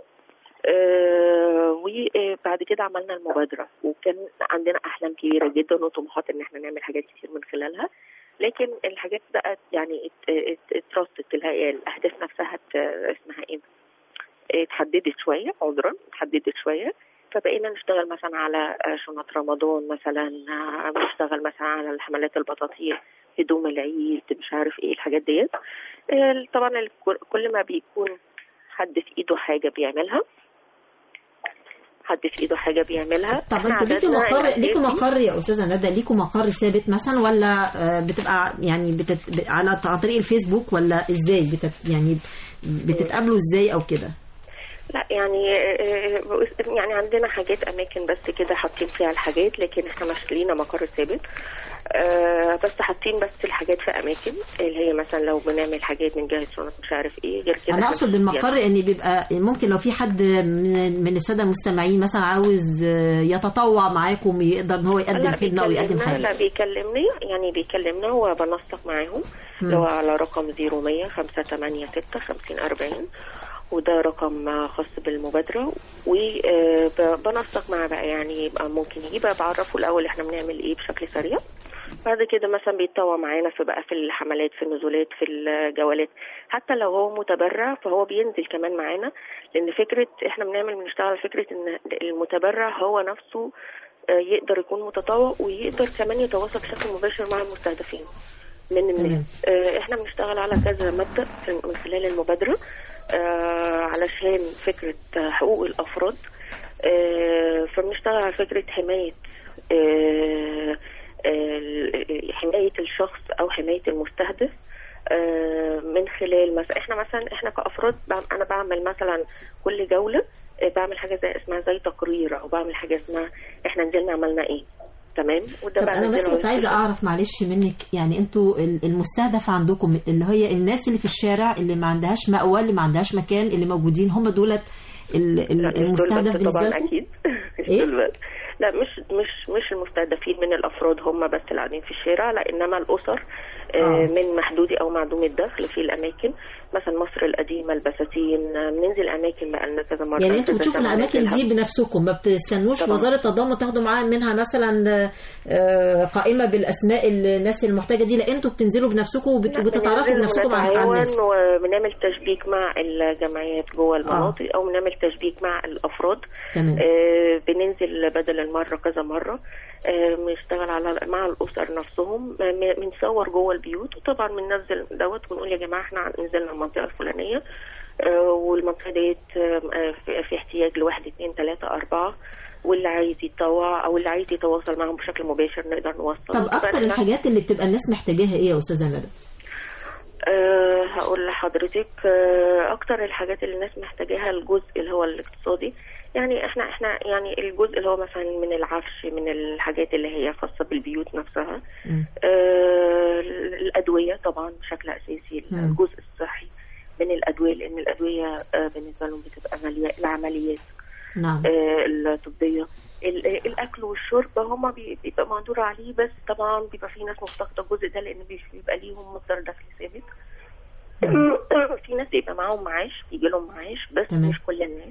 آه، وبعد كده عملنا المبادرة وكان عندنا أحلام كبيرة جدا وطموحات إن احنا نعمل حاجات كتير من خلالها لكن الحاجات بقت يعني ات- ات- اترصت الهيئة الأهداف نفسها ات- اسمها إيه اتحددت شوية عذرا اتحددت شوية فبقينا نشتغل مثلا على شنط رمضان مثلا آه، نشتغل مثلا على حملات البطاطين هدوم العيد مش عارف ايه الحاجات ديت آه، طبعا الكل- كل ما بيكون حد في ايده حاجة بيعملها حد في ايده حاجة بيعملها طب إحنا انتوا ليكوا عددنا مقر الأساسي- ليكوا مقر يا استاذه ندى ليكوا مقر ثابت مثلا ولا آه، بتبقى يعني بتت... ب- على عن طريق الفيسبوك ولا ازاي بتت... يعني بتتقابلوا ازاي او كده لا يعني آه، يعني عندنا حاجات اماكن بس كده حاطين فيها الحاجات لكن احنا مش لينا مقر ثابت آه، بس حاطين بس الحاجات في اماكن اللي هي مثلا لو بنعمل حاجات من جهه شنط مش عارف ايه غير كده انا إحنا اقصد مش- بالمقر يعني- ان بيبقى ممكن لو في حد من من الساده المستمعين مثلا عاوز آه، يتطوع معاكم يقدر ان هو يقدم لا خدمه او يقدم بيكلمنا حاجه لا بيكلمني يعني بيكلمنا وبنسق معاهم مم. اللي هو على رقم 0100 586 50 40 وده رقم خاص بالمبادرة وبنسق معاه بقى يعني يبقى ممكن يجي بقى بعرفه الأول احنا بنعمل ايه بشكل سريع بعد كده مثلا بيتطوع معانا في بقى في الحملات في النزولات في الجولات حتى لو هو متبرع فهو بينزل كمان معانا لان فكره احنا بنعمل بنشتغل على فكره ان المتبرع هو نفسه آه، يقدر يكون متطوع ويقدر كمان يتواصل بشكل مباشر مع المستهدفين من الناس آه، احنا بنشتغل على كذا مبدأ في- من خلال المبادرة آه، علشان فكرة آه، حقوق الأفراد آه، فبنشتغل على فكرة حماية آه، آه، حماية الشخص أو حماية المستهدف آه، من خلال مثلا احنا مثلا احنا كأفراد بعم- انا بعمل مثلا كل جولة آه، بعمل حاجة زي اسمها زي تقرير او بعمل حاجة اسمها احنا نزلنا عملنا ايه تمام وده طب بقى انا بس ننزله كنت عايزه اعرف معلش منك يعني انتوا ال- المستهدف عندكم اللي هي الناس اللي في الشارع اللي ما عندهاش مأوى اللي ما عندهاش مكان اللي موجودين هم دولت ال- ال- لا، مش دول المستهدف بس بالنسبه طبعا لكم اكيد مش إيه؟ دول بس. لا مش مش مش المستهدفين من الافراد هم بس اللي قاعدين في الشارع لا انما الاسر آه. آه. من محدودي او معدومي الدخل في الاماكن مثلا مصر القديمه البساتين آه، بننزل اماكن بقالنا كذا مره يعني انتوا كذا بتشوفوا سنة الاماكن ننزلها. دي بنفسكم ما بتستنوش طبعاً. وزاره التضامن تاخدوا معاها منها مثلا آه، قائمه بالاسماء الناس المحتاجه دي لا انتوا بتنزلوا بنفسكم وبت- لا، وبتتعرفوا بننزل بنفسكم على على ونتعاون الناس وبنعمل تشبيك مع الجمعيات جوه المناطق او بنعمل تشبيك مع الافراد تمام. آه بننزل بدل المره كذا مره آه بنشتغل على مع الاسر نفسهم آه، م- بنصور جوه البيوت وطبعا بننزل دوت ونقول يا جماعه احنا نزلنا المنطقه الفلانيه آه والمنطقه ديت آه، آه، في في احتياج لواحد اثنين ثلاثه اربعه واللي عايز يتطوع او اللي عايز يتواصل معهم بشكل مباشر نقدر نوصل طب اكتر الحاجات اللي بتبقى الناس محتاجاها ايه يا استاذه ندى أه هقول لحضرتك أه اكتر الحاجات اللي الناس محتاجاها الجزء اللي هو الاقتصادي يعني احنا احنا يعني الجزء اللي هو مثلا من العفش من الحاجات اللي هي خاصه بالبيوت نفسها أه الادويه طبعا بشكل اساسي مم. الجزء الصحي من الادويه لان الادويه أه بالنسبه لهم بتبقى ماليه العمليات نعم آه، الطبية ال- آه، الأكل والشرب هما بي- بيبقى مقدور عليه بس طبعا بيبقى في ناس مفتقدة الجزء ده لأن بيش- بيبقى ليهم مصدر دخل ثابت في ناس بيبقى معاهم معاش بيجي لهم معاش بس تمام. مش كل الناس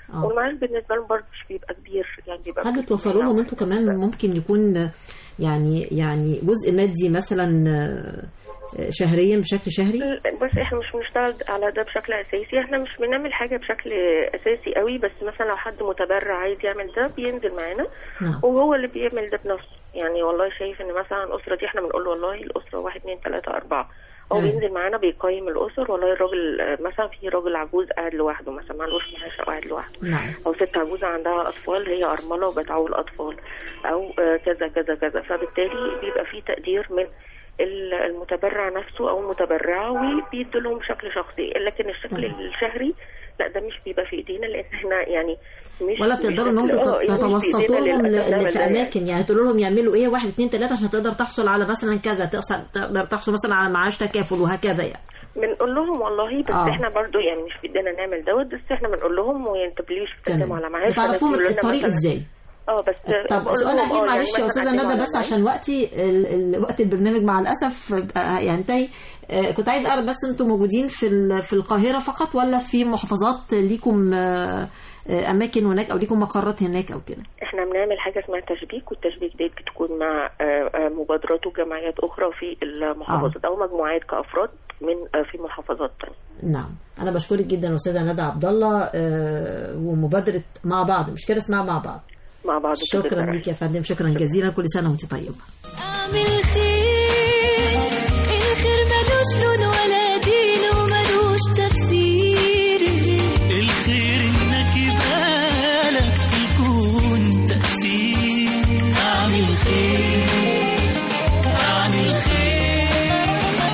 آه. والمعاش بالنسبه لهم برضه مش بيبقى كبير يعني بيبقى هل بتوفروا لهم انتوا كمان ممكن يكون يعني يعني جزء مادي مثلا آه، شهريا بشكل شهري بس احنا مش بنشتغل على ده بشكل اساسي احنا مش بنعمل حاجه بشكل اساسي قوي بس مثلا لو حد متبرع عايز يعمل ده بينزل معانا نعم. وهو اللي بيعمل ده بنفسه يعني والله شايف ان مثلا الاسره دي احنا بنقول له والله الاسره واحد اتنين تلاته اربعه هو مم. بينزل معانا بيقيم الاسر والله الراجل آه، مثلا في راجل عجوز قاعد لوحده مثلا معلوش معاش او قاعد لوحده نعم او ست عجوزه عندها اطفال هي ارمله وبتعول اطفال او آه، كذا كذا كذا فبالتالي بيبقى في تقدير من ال- المتبرع نفسه او المتبرعه وبيدوا لهم بشكل شخصي لكن الشكل تمام. الشهري لا ده مش بيبقى في ايدينا لان احنا يعني مش ولا مش بتقدروا انهم بشكل- آه، تت- يعني مش تتوسطوا بإيدينا لهم للأسف ل- نعمل في ده يعني. اماكن يعني تقولوا لهم يعملوا ايه واحد اتنين تلاته عشان تقدر تحصل على مثلا كذا تقصر- تقدر تحصل مثلا على معاش تكافل وهكذا يعني بنقول لهم والله بس آه. احنا برضو يعني مش بايدينا نعمل دوت بس احنا بنقول لهم وانتوا ليش بتقدموا على معاش بتعرفوهم فنزلوا لنا الطريق مثلاً- ازاي اه بس طب بقول سؤال لهم اخير آه، يعني معلش يا مثلاً استاذه قدموا ندى على بس معاش. عشان وقتي ال- ال- وقت البرنامج مع الاسف بقى هينتهي آه، كنت عايز اعرف بس انتم موجودين في ال- في القاهره فقط ولا في محافظات ليكم آه، آه، اماكن هناك او ليكم مقرات هناك او كده احنا بنعمل حاجه اسمها تشبيك والتشبيك دي بتكون مع آه، آه، مبادرات وجمعيات اخرى في المحافظات او مجموعات كافراد من آه، في محافظات تانية نعم انا بشكرك جدا استاذه ندى عبد الله آه، ومبادره مع بعض مش كده اسمها مع بعض مع بعض كده شكرا بقى. ليك يا فندم شكرا جزيلا كل سنه وانت طيبه اعمل خير الخير ملوش لون ولا دين وملوش تفسير الخير انك يبقالك في الكون تأثير اعمل خير اعمل خير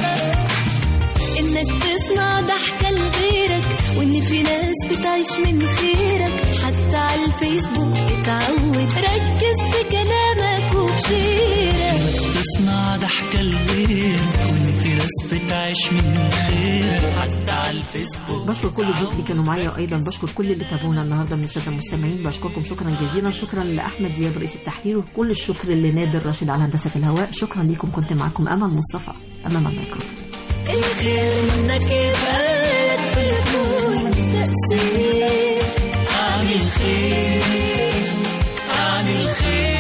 انك تصنع ضحكة لغيرك وان في ناس بتعيش من خيرك حتى على الفيسبوك اتعود ركز في كلامك وبشيرك تصنع ضحكة لغيرك وان في ناس بتعيش من خيرك حتى على الفيسبوك بشكر كل الضيوف اللي كانوا معايا وايضا بشكر كل اللي تابعونا النهارده من الساده المستمعين بشكركم شكرا جزيلا شكرا لاحمد دياب رئيس التحرير وكل الشكر لنادر راشد على هندسه الهواء شكرا لكم كنت معكم امل مصطفى امام الميكروفون الخير انك يبقالك في الكون تأثير اعمل خير اعمل خير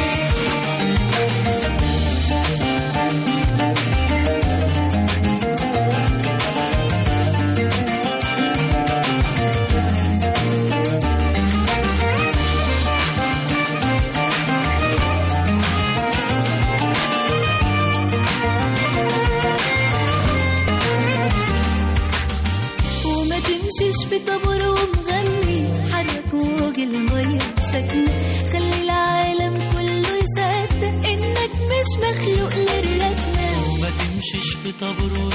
وما تمشيش في طابور ومغني حرك موج المية ساكنة خلي العالم كله يصدق انك مش مخلوق للركنة وما تمشيش في طابور